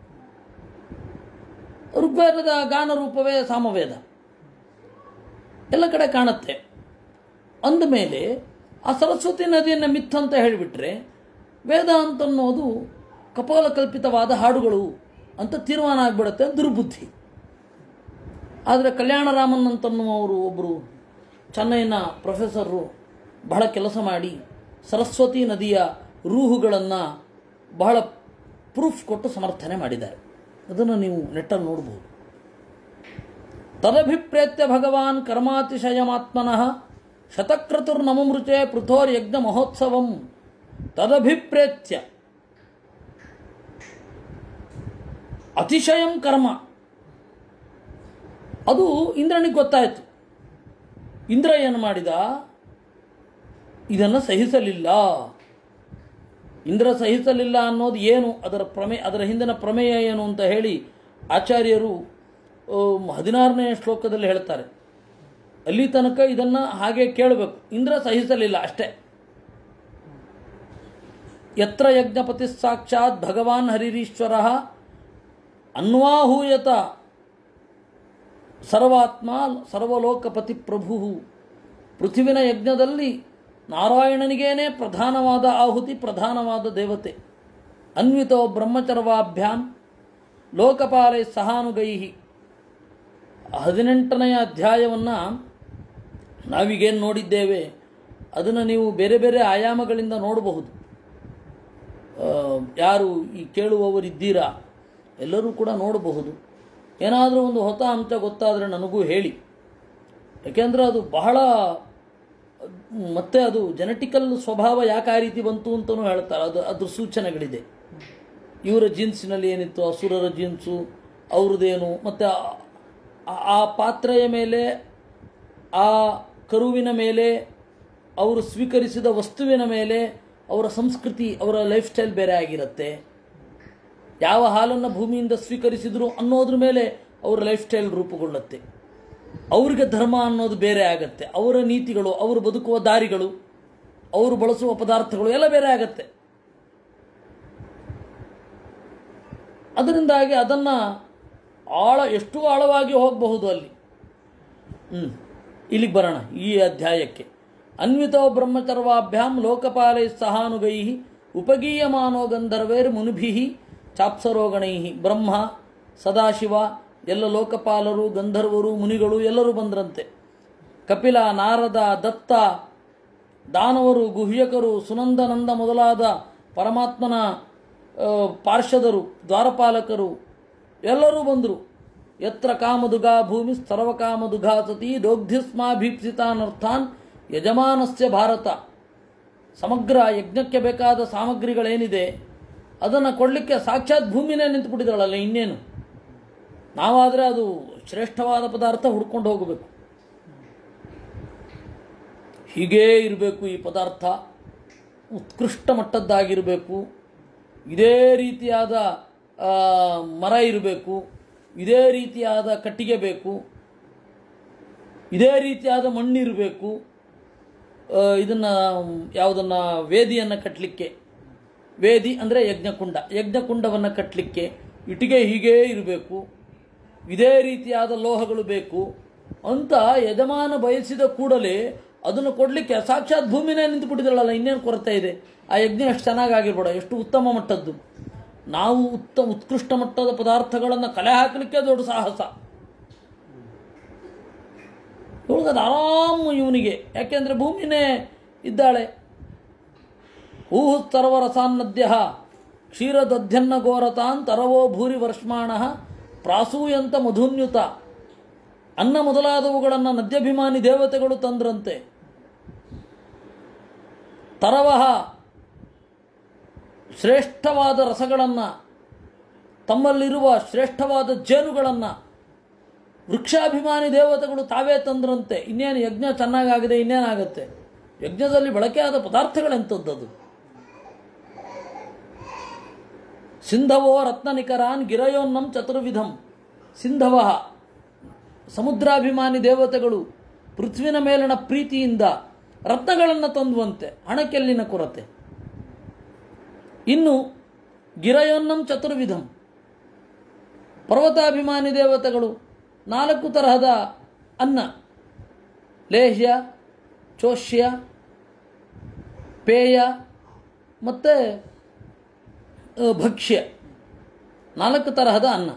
ಋಗ್ವೇದದ ಗಾನ ರೂಪವೇ ಸಾಮವೇದ ಎಲ್ಲ ಕಡೆ ಕಾಣುತ್ತೆ ಅಂದಮೇಲೆ ಆ ಸರಸ್ವತಿ ನದಿಯನ್ನು ಮಿಥ್ ಅಂತ ಹೇಳಿಬಿಟ್ರೆ ವೇದ ಅಂತನ್ನೋದು ಕಪೋಲ ಕಲ್ಪಿತವಾದ ಹಾಡುಗಳು ಅಂತ ತೀರ್ಮಾನ ಆಗಿಬಿಡುತ್ತೆ ದುರ್ಬುದ್ಧಿ ಆದರೆ ಕಲ್ಯಾಣರಾಮನ್ ಅಂತನ್ನುವರು ಒಬ್ಬರು ಚೆನ್ನೈನ ಪ್ರೊಫೆಸರು ಬಹಳ ಕೆಲಸ ಮಾಡಿ ಸರಸ್ವತಿ ನದಿಯ ರೂಹುಗಳನ್ನು ಬಹಳ ಪ್ರೂಫ್ ಕೊಟ್ಟು ಸಮರ್ಥನೆ ಮಾಡಿದ್ದಾರೆ ಅದನ್ನು ನೀವು ನೆಟ್ಟಲ್ಲಿ ನೋಡ್ಬೋದು ತದಭಿಪ್ರೇತ್ಯ ಭಗವಾನ್ ಕರ್ಮಾತಿಶಯಮಾತ್ಮನಃ ಶತಕ್ರತುರ್ನಮಮೃಚೆ ಪೃಥೋರ್ಯಜ್ಞ ಮಹೋತ್ಸವಂ ತದಭಿಪ್ರೇತ್ಯ ಅತಿಶಯಂ ಕರ್ಮ ಅದು ಇಂದ್ರನಿಗೆ ಗೊತ್ತಾಯಿತು ಇಂದ್ರ ಏನು ಮಾಡಿದ ಇದನ್ನು ಸಹಿಸಲಿಲ್ಲ ಇಂದ್ರ ಸಹಿಸಲಿಲ್ಲ ಅನ್ನೋದು ಏನು ಅದರ ಪ್ರಮೇ ಅದರ ಹಿಂದಿನ ಪ್ರಮೇಯ ಏನು ಅಂತ ಹೇಳಿ ಆಚಾರ್ಯರು ಆಮ್, ಹದಿನಾರನೇ ಶ್ಲೋಕದಲ್ಲಿ ಹೇಳ್ತಾರೆ ಅಲ್ಲಿ ತನಕ ಇದನ್ನು ಹಾಗೆ ಕೇಳಬೇಕು ಇಂದ್ರ ಸಹಿಸಲಿಲ್ಲ ಅಷ್ಟೇ ಯತ್ರ ಯಜ್ಞಪತಿ ಸಾಕ್ಷಾತ್ ಭಗವಾನ್ ಹರಿರೀಶ್ವರ ಅನ್ವಾಹೂಯತ ಸರ್ವಾತ್ಮ ಸರ್ವಲೋಕಪತಿ ಪ್ರಭು ಪೃಥ್ವಿನ ಯಜ್ಞದಲ್ಲಿ ನಾರಾಯಣನಿಗೇನೆ ಪ್ರಧಾನವಾದ ಆಹುತಿ ಪ್ರಧಾನವಾದ ದೇವತೆ ಅನ್ವಿತೋ ಬ್ರಹ್ಮಚರ್ವಾಭ್ಯಾಂ ಲೋಕಪಾಲೈ ಸಹಾನುಗೈ ಹದಿನೆಂಟನೆಯ ಅಧ್ಯಾಯವನ್ನು ನಾವೀಗೇನು ನೋಡಿದ್ದೇವೆ ಅದನ್ನು ನೀವು ಬೇರೆ ಬೇರೆ ಆಯಾಮಗಳಿಂದ ನೋಡಬಹುದು ಆ, ಯಾರು ಈ ಕೇಳುವವರಿದ್ದೀರಾ ಎಲ್ಲರೂ ಕೂಡ ನೋಡಬಹುದು ಏನಾದರೂ ಒಂದು ಹೊಸ ಅಂಶ ಗೊತ್ತಾದರೆ ನನಗೂ ಹೇಳಿ ಯಾಕೆಂದರೆ ಅದು ಬಹಳ ಮತ್ತೆ ಅದು ಜೆನೆಟಿಕಲ್ ಸ್ವಭಾವ ಯಾಕೆ ಆ ರೀತಿ ಬಂತು ಅಂತಲೂ ಹೇಳ್ತಾರೆ ಅದು ಅದ್ರ ಸೂಚನೆಗಳಿದೆ ಇವರ ಜೀನ್ಸಿನಲ್ಲಿ ಏನಿತ್ತು ಅಸುರರ ಜೀನ್ಸು ಅವ್ರದ್ದೇನು ಮತ್ತು ಆ- ಆ ಪಾತ್ರೆಯ ಮೇಲೆ ಆ ಕರುವಿನ ಮೇಲೆ ಅವರು ಸ್ವೀಕರಿಸಿದ ವಸ್ತುವಿನ ಮೇಲೆ ಅವರ ಸಂಸ್ಕೃತಿ ಅವರ ಲೈಫ್ ಸ್ಟೈಲ್ ಬೇರೆ ಆಗಿರುತ್ತೆ ಯಾವ ಹಾಲನ್ನು ಭೂಮಿಯಿಂದ ಸ್ವೀಕರಿಸಿದ್ರು ಅನ್ನೋದ್ರ ಮೇಲೆ ಅವರ ಲೈಫ್ ಸ್ಟೈಲ್ ರೂಪುಗೊಳ್ಳುತ್ತೆ ಅವರಿಗೆ ಧರ್ಮ ಅನ್ನೋದು ಬೇರೆ ಆಗತ್ತೆ ಅವರ ನೀತಿಗಳು ಅವರು ಬದುಕುವ ದಾರಿಗಳು ಅವರು ಬಳಸುವ ಪದಾರ್ಥಗಳು ಎಲ್ಲ ಬೇರೆ ಆಗತ್ತೆ ಅದರಿಂದಾಗಿ ಅದನ್ನು ಆಳ ಎಷ್ಟು ಆಳವಾಗಿ ಹೋಗಬಹುದು ಅಲ್ಲಿ ಹ್ಮ್ ಇಲ್ಲಿಗೆ ಬರೋಣ ಈ ಅಧ್ಯಾಯಕ್ಕೆ ಅನ್ವಿತೋ ಬ್ರಹ್ಮಚರ್ವಾಭ್ಯಾಂ ಲೋಕಪಾಲೈ ಸಹಾನುಗೈ ಉಪಗೀಯಮಾನೋ ಗಂಧರ್ವೇರ್ ಮುನಿಭಿ ಚಾಪ್ಸರೋಗಣೈ ಬ್ರಹ್ಮ ಸದಾಶಿವ ಎಲ್ಲ ಲೋಕಪಾಲರು ಗಂಧರ್ವರು ಮುನಿಗಳು ಎಲ್ಲರೂ ಬಂದ್ರಂತೆ ಕಪಿಲ ನಾರದ ದತ್ತ ದಾನವರು ಗುಹ್ಯಕರು ಸುನಂದನಂದ ಮೊದಲಾದ ಪರಮಾತ್ಮನ ಆ, ಪಾರ್ಷದರು ದ್ವಾರಪಾಲಕರು ಎಲ್ಲರೂ ಬಂದರು ಯತ್ರ ಕಾಮದುಗಾ ಭೂಮಿ ಸರ್ವಕಾಮದುಘಾ ಸತಿ ದೋಗ್ಧಿಸ್ಮಾಭೀಪ್ಸಿತಾನರ್ಥಾನ್ ಯಜಮಾನಸ್ಯ ಭಾರತ ಸಮಗ್ರ ಯಜ್ಞಕ್ಕೆ ಬೇಕಾದ ಸಾಮಗ್ರಿಗಳೇನಿದೆ ಅದನ್ನು ಕೊಡಲಿಕ್ಕೆ ಸಾಕ್ಷಾತ್ ಭೂಮಿನೇ ನಿಂತುಬಿಟ್ಟಿದ್ದಾಳಲ್ಲ ಇನ್ನೇನು ನಾವಾದರೆ ಅದು ಶ್ರೇಷ್ಠವಾದ ಪದಾರ್ಥ ಹುಡ್ಕೊಂಡು ಹೋಗಬೇಕು ಹೀಗೇ ಇರಬೇಕು ಈ ಪದಾರ್ಥ ಉತ್ಕೃಷ್ಟ ಮಟ್ಟದ್ದಾಗಿರಬೇಕು ಇದೇ ರೀತಿಯಾದ ಆ, ಮರ ಇರಬೇಕು ಇದೇ ರೀತಿಯಾದ ಕಟ್ಟಿಗೆ ಬೇಕು ಇದೇ ರೀತಿಯಾದ ಮಣ್ಣಿರಬೇಕು ಇದನ್ನು ಯಾವುದನ್ನು ವೇದಿಯನ್ನು ಕಟ್ಟಲಿಕ್ಕೆ ವೇದಿ ಅಂದರೆ ಯಜ್ಞಕುಂಡ ಯಜ್ಞಕುಂಡವನ್ನು ಕಟ್ಟಲಿಕ್ಕೆ ಇಟ್ಟಿಗೆ ಹೀಗೇ ಇರಬೇಕು ಇದೇ ರೀತಿಯಾದ ಲೋಹಗಳು ಬೇಕು ಅಂತ ಯಜಮಾನ ಬಯಸಿದ ಕೂಡಲೇ ಅದನ್ನು ಕೊಡಲಿಕ್ಕೆ ಸಾಕ್ಷಾತ್ ಭೂಮಿನೇ ನಿಂತು ಬಿಟ್ಟಿದ್ರಲ್ಲ ಇನ್ನೇನು ಕೊರತೆ ಇದೆ ಆ ಯಜ್ಞ ಎಷ್ಟು ಚೆನ್ನಾಗಾಗಿರ್ಬೇಡ ಎಷ್ಟು ಉತ್ತಮ ಮಟ್ಟದ್ದು ನಾವು ಉತ್ತ ಉತ್ಕೃಷ್ಟ ಮಟ್ಟದ ಪದಾರ್ಥಗಳನ್ನು ಕಲೆ ಹಾಕಲಿಕ್ಕೆ ದೊಡ್ಡ ಸಾಹಸ ಇವಳಿಗದು ಆರಾಮ್ ಇವನಿಗೆ ಯಾಕೆಂದರೆ ಭೂಮಿನೇ ಇದ್ದಾಳೆ ಊಹು ಸರ್ವರಸಾನ್ನದ್ಯ ಕ್ಷೀರದಧ್ಯನ್ನ ಘೋರತಾನ್ ತರವೋ ಭೂರಿ ವರ್ಷಮಾಣ ಪ್ರಾಸೂಯಂತ ಮಧುನ್ಯುತ ಅನ್ನ ಮೊದಲಾದವುಗಳನ್ನು ನದ್ಯಾಭಿಮಾನಿ ದೇವತೆಗಳು ತಂದ್ರಂತೆ ತರವಹ ಶ್ರೇಷ್ಠವಾದ ರಸಗಳನ್ನು ತಮ್ಮಲ್ಲಿರುವ ಶ್ರೇಷ್ಠವಾದ ಜೇನುಗಳನ್ನು ವೃಕ್ಷಾಭಿಮಾನಿ ದೇವತೆಗಳು ತಾವೇ ತಂದ್ರಂತೆ ಇನ್ನೇನು ಯಜ್ಞ ಚೆನ್ನಾಗಾಗಿದೆ ಇನ್ನೇನಾಗುತ್ತೆ ಯಜ್ಞದಲ್ಲಿ ಬಳಕೆಯಾದ ಪದಾರ್ಥಗಳೆಂಥದ್ದದು ಸಿಂಧವೋ ರತ್ನನಿಕರಾನ್ ಗಿರಯೋನ್ನಂ ಚತುರ್ವಿಧಂ ಸಿಂಧವ ಸಮುದ್ರಾಭಿಮಾನಿ ದೇವತೆಗಳು ಪೃಥ್ವಿನ ಮೇಲಿನ ಪ್ರೀತಿಯಿಂದ ರತ್ನಗಳನ್ನು ತಂದುವಂತೆ ಹಣಕ್ಕೆಲ್ಲಿನ ಕೊರತೆ ಇನ್ನು ಗಿರಯೋನ್ನಂ ಚತುರ್ವಿಧಂ ಪರ್ವತಾಭಿಮಾನಿ ದೇವತೆಗಳು ನಾಲ್ಕು ತರಹದ ಅನ್ನ ಲೇಹ್ಯ ಚೋಷ್ಯ ಪೇಯ ಮತ್ತು ಆ, ಭಕ್ಷ್ಯ ನಾಲ್ಕು ತರಹದ ಅನ್ನ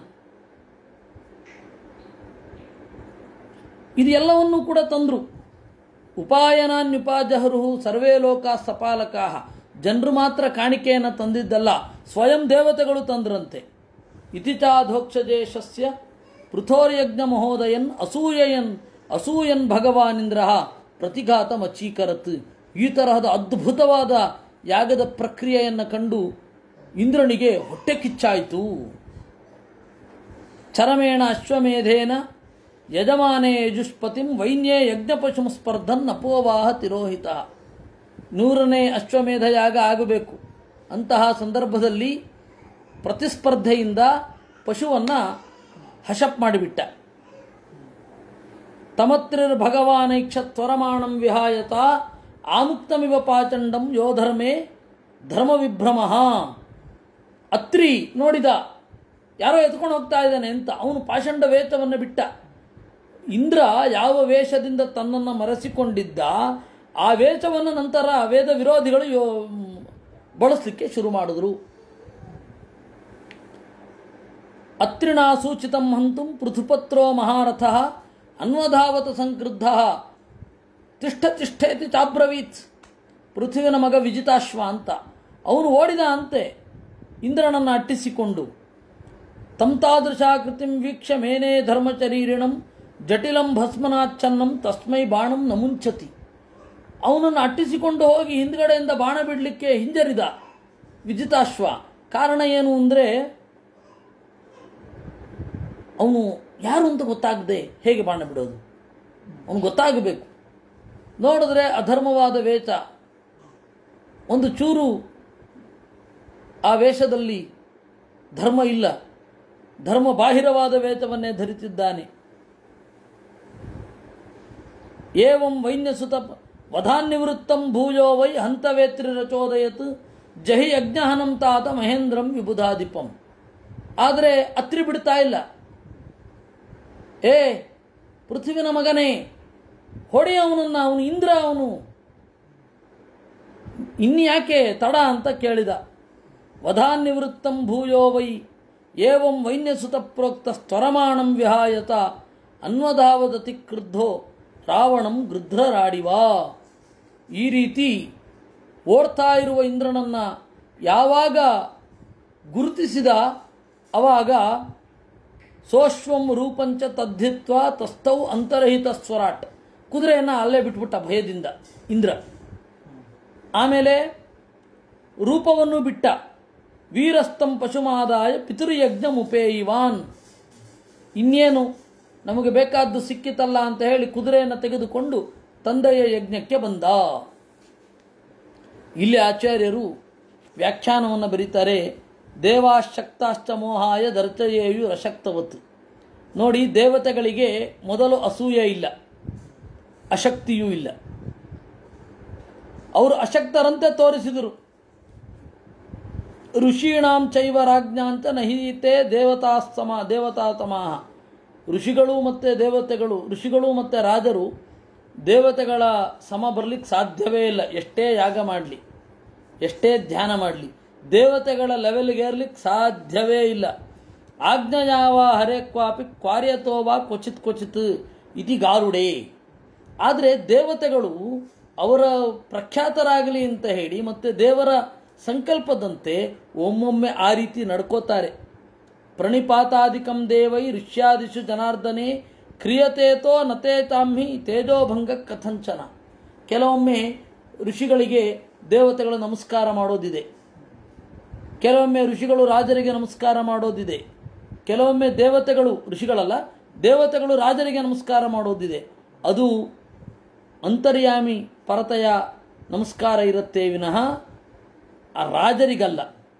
ಇದು ಎಲ್ಲವನ್ನೂ ಕೂಡ ತಂದರು ಉಪಾಯನಾನ್ಯುಪಾಜಹರು ಸರ್ವೇ ಲೋಕ ಸಪಾಲಕಾ ಜನರು ಮಾತ್ರ ಕಾಣಿಕೆಯನ್ನು ತಂದಿದ್ದಲ್ಲ ಸ್ವಯಂ ದೇವತೆಗಳು ತಂದ್ರಂತೆ ಇತಿಚಾಧೋಕ್ಷಜೇಶಸ್ಯ ಪೃಥೋರ್ಯಜ್ಞ ಮಹೋದಯನ್ ಅಸೂಯಯನ್ ಅಸೂಯನ್ ಭಗವಾನಿಂದ್ರ ಪ್ರತಿಘಾತ ಮಚೀಕರತ್ ಈ ತರಹದ ಅದ್ಭುತವಾದ ಯಾಗದ ಪ್ರಕ್ರಿಯೆಯನ್ನು ಕಂಡು ಇಂದ್ರನಿಗೆ ಹೊಟ್ಟೆ ಕಿಚ್ಚಾಯಿತು ಚರಮೇಣ ಅಶ್ವಮೇಧೇನ ಯಜಮಾನೇ ಯಜುಷ್ಪತಿಂ ವೈನ್ಯೇ ಯಜ್ಞಪಶುಂ ಸ್ಪರ್ಧನ್ ಅಪೋವಾಹ ತಿರೋಹಿತ ನೂರನೇ ಅಶ್ವಮೇಧ ಯಾಗ ಆಗಬೇಕು ಅಂತಹ ಸಂದರ್ಭದಲ್ಲಿ ಪ್ರತಿಸ್ಪರ್ಧೆಯಿಂದ ಪಶುವನ್ನು ಹಶಪ್ ಮಾಡಿಬಿಟ್ಟ ತಮತ್ರಿರ್ ಭಗವಾನೈಕ್ಷ ತ್ವರಮಾಣಂ ವಿಹಾಯತ ಆಮುಕ್ತಮಿವ ಪಾಚಂಡಂ ಯೋಧರ್ಮೇ ಧರ್ಮವಿಭ್ರಮ ಅತ್ರಿ ನೋಡಿದ ಯಾರೋ ಎತ್ಕೊಂಡು ಹೋಗ್ತಾ ಇದ್ದಾನೆ ಅಂತ ಅವನು ಪಾಷಂಡ ವೇಷವನ್ನು ಬಿಟ್ಟ ಇಂದ್ರ ಯಾವ ವೇಷದಿಂದ ತನ್ನನ್ನು ಮರೆಸಿಕೊಂಡಿದ್ದ ಆ ವೇಷವನ್ನು ನಂತರ ವೇದ ವಿರೋಧಿಗಳು ಯೋ ಬಳಸಲಿಕ್ಕೆ ಶುರು ಮಾಡಿದ್ರು ಅತ್ರಿಣಾ ಸೂಚಿತಂ ಹಂತುಂ ಪೃಥುಪತ್ರೋ ಮಹಾರಥ ಅನ್ವಧಾವತ ಸಂಕ್ರುದ್ಧ ತಿಷ್ಠ ತಿಷ್ಠೇತಿ ಚಾಬ್ರವೀತ್ ಪೃಥ್ವಿನ ಮಗ ವಿಜಿತಾಶ್ವ ಅಂತ ಅವನು ಓಡಿದ ಅಂತೆ ಇಂದ್ರನನ್ನು ಅಟ್ಟಿಸಿಕೊಂಡು ತಂತಾದೃಶಾಕೃತಿಂ ವೀಕ್ಷ ಮೇನೇ ಧರ್ಮಚರೀರಿಣಂ ಜಟಿಲಂ ಭಸ್ಮನಾಚ್ಛನ್ನಂ ತಸ್ಮೈ ಬಾಣಂ ನಮುಂಚತಿ ಅವನನ್ನು ಅಟ್ಟಿಸಿಕೊಂಡು ಹೋಗಿ ಹಿಂದ್ಗಡೆಯಿಂದ ಬಾಣ ಬಿಡಲಿಕ್ಕೆ ಹಿಂಜರಿದ ವಿಜಿತಾಶ್ವ ಕಾರಣ ಏನು ಅಂದರೆ ಅವನು ಯಾರು ಅಂತ ಗೊತ್ತಾಗದೆ ಹೇಗೆ ಬಾಣ ಬಿಡೋದು ಅವನು ಗೊತ್ತಾಗಬೇಕು ನೋಡಿದ್ರೆ ಅಧರ್ಮವಾದ ವೇಷ ಒಂದು ಚೂರು ಆ ವೇಷದಲ್ಲಿ ಧರ್ಮ ಇಲ್ಲ ಧರ್ಮ ಬಾಹಿರವಾದ ವೇಷವನ್ನೇ ಧರಿಸಿದ್ದಾನೆ ಏವಂ ವೈನ್ಯಸುತ ವಧಾನ್ನಿವೃತ್ತಂ ಭೂಯೋ ವೈ ಹಂತವೇತ್ರಿ ರಚೋದಯತ್ ಜಹಿ ಯಜ್ಞಹನಂ ತಾತ ಮಹೇಂದ್ರಂ ವಿಬುಧಾಧಿಪಂ ಆದರೆ ಅತ್ರಿ ಬಿಡ್ತಾ ಇಲ್ಲ ಏ ಪೃಥ್ವಿನ ಮಗನೇ ಹೊಡೆ ಅವನನ್ನು ಅವನು ಇಂದ್ರ ಅವನು ಇನ್ಯಾಕೆ ತಡ ಅಂತ ಕೇಳಿದ ವಧಾನ್ನಿವೃತ್ತಂ ಭೂಯೋ ವೈ ಏವಂ ವೈನ್ಯಸುತ ಪ್ರೋಕ್ತ ಸ್ವರಮಾಣಂ ವಿಹಾಯತ ಅನ್ವಧಾವದತಿ ಕ್ರುದ್ಧೋ ರಾವಣಂ ಗೃಧ್ರರಾಡಿವಾ ಈ ರೀತಿ ಓಡ್ತಾ ಇರುವ ಇಂದ್ರನನ್ನು ಯಾವಾಗ ಗುರುತಿಸಿದ ಅವಾಗ ಸೋಶ್ವಂ ರೂಪಂಚ ತದ್ಧಿತ್ವ ತಸ್ಥೌ ಅಂತರಹಿತ ಸ್ವರಾಟ್ ಕುದುರೆಯನ್ನು ಅಲ್ಲೇ ಬಿಟ್ಬಿಟ್ಟ ಭಯದಿಂದ ಇಂದ್ರ ಆಮೇಲೆ ರೂಪವನ್ನು ಬಿಟ್ಟ ವೀರಸ್ತಂ ಪಶುಮಾದಾಯ ಪಿತೃಯಜ್ಞ ಮುಪೇಯಿವಾನ್ ಇನ್ನೇನು ನಮಗೆ ಬೇಕಾದ್ದು ಸಿಕ್ಕಿತಲ್ಲ ಅಂತ ಹೇಳಿ ಕುದುರೆಯನ್ನು ತೆಗೆದುಕೊಂಡು ತಂದೆಯ ಯಜ್ಞಕ್ಕೆ ಬಂದ ಇಲ್ಲಿ ಆಚಾರ್ಯರು ವ್ಯಾಖ್ಯಾನವನ್ನು ಬರೀತಾರೆ ದೇವಾಶಕ್ತಾಶ್ಚ ಮೋಹಾಯ ದರ್ಚಯೇಯು ಅಶಕ್ತವತ್ ನೋಡಿ ದೇವತೆಗಳಿಗೆ ಮೊದಲು ಅಸೂಯೆ ಇಲ್ಲ ಅಶಕ್ತಿಯೂ ಇಲ್ಲ ಅವರು ಅಶಕ್ತರಂತೆ ತೋರಿಸಿದರು ಋಷೀಣಾಂ ಚೈವ ರಾಜ್ಞಾಂಚ ನಹಿತೆ ದೇವತಾಸ್ತಮ ದೇವತಾತಮಾಹ ಋಷಿಗಳು ಮತ್ತು ದೇವತೆಗಳು ಋಷಿಗಳು ಮತ್ತು ರಾಜರು ದೇವತೆಗಳ ಸಮ ಬರಲಿಕ್ಕೆ ಸಾಧ್ಯವೇ ಇಲ್ಲ ಎಷ್ಟೇ ಯಾಗ ಮಾಡಲಿ ಎಷ್ಟೇ ಧ್ಯಾನ ಮಾಡಲಿ ದೇವತೆಗಳ ಲೆವೆಲ್ಗೆ ಏರ್ಲಿಕ್ಕೆ ಸಾಧ್ಯವೇ ಇಲ್ಲ ಆಜ್ಞಯಾವ ಹರೇ ಕ್ವಾಪಿ ಕ್ವಾರ್ಯತೋವಾ ಕ್ವಚಿತ್ ಕ್ವಚಿತ್ ಇತಿ ಗಾರುಡೆ ಆದರೆ ದೇವತೆಗಳು ಅವರ ಪ್ರಖ್ಯಾತರಾಗಲಿ ಅಂತ ಹೇಳಿ ಮತ್ತು ದೇವರ ಸಂಕಲ್ಪದಂತೆ ಒಮ್ಮೊಮ್ಮೆ ಆ ರೀತಿ ನಡ್ಕೋತಾರೆ ಪ್ರಣಿಪಾತಾದಿಕಂ ದೇವೈ ಋಷ್ಯಾದಿಷು ಜನಾರ್ದನೆ ಕ್ರಿಯತೇತೋ ನತೇ ತಾಮ್ಹಿ ತೇಜೋಭಂಗ ಕಥಂಚನ ಕೆಲವೊಮ್ಮೆ ಋಷಿಗಳಿಗೆ ದೇವತೆಗಳು ನಮಸ್ಕಾರ ಮಾಡೋದಿದೆ ಕೆಲವೊಮ್ಮೆ ಋಷಿಗಳು ರಾಜರಿಗೆ ನಮಸ್ಕಾರ ಮಾಡೋದಿದೆ ಕೆಲವೊಮ್ಮೆ ದೇವತೆಗಳು ಋಷಿಗಳಲ್ಲ ದೇವತೆಗಳು ರಾಜರಿಗೆ ನಮಸ್ಕಾರ ಮಾಡೋದಿದೆ ಅದು ಅಂತರ್ಯಾಮಿ ಪರತೆಯ ನಮಸ್ಕಾರ ಇರುತ್ತೆ ವಿನಃ ಆ ರಾಜರಿಗಲ್ಲ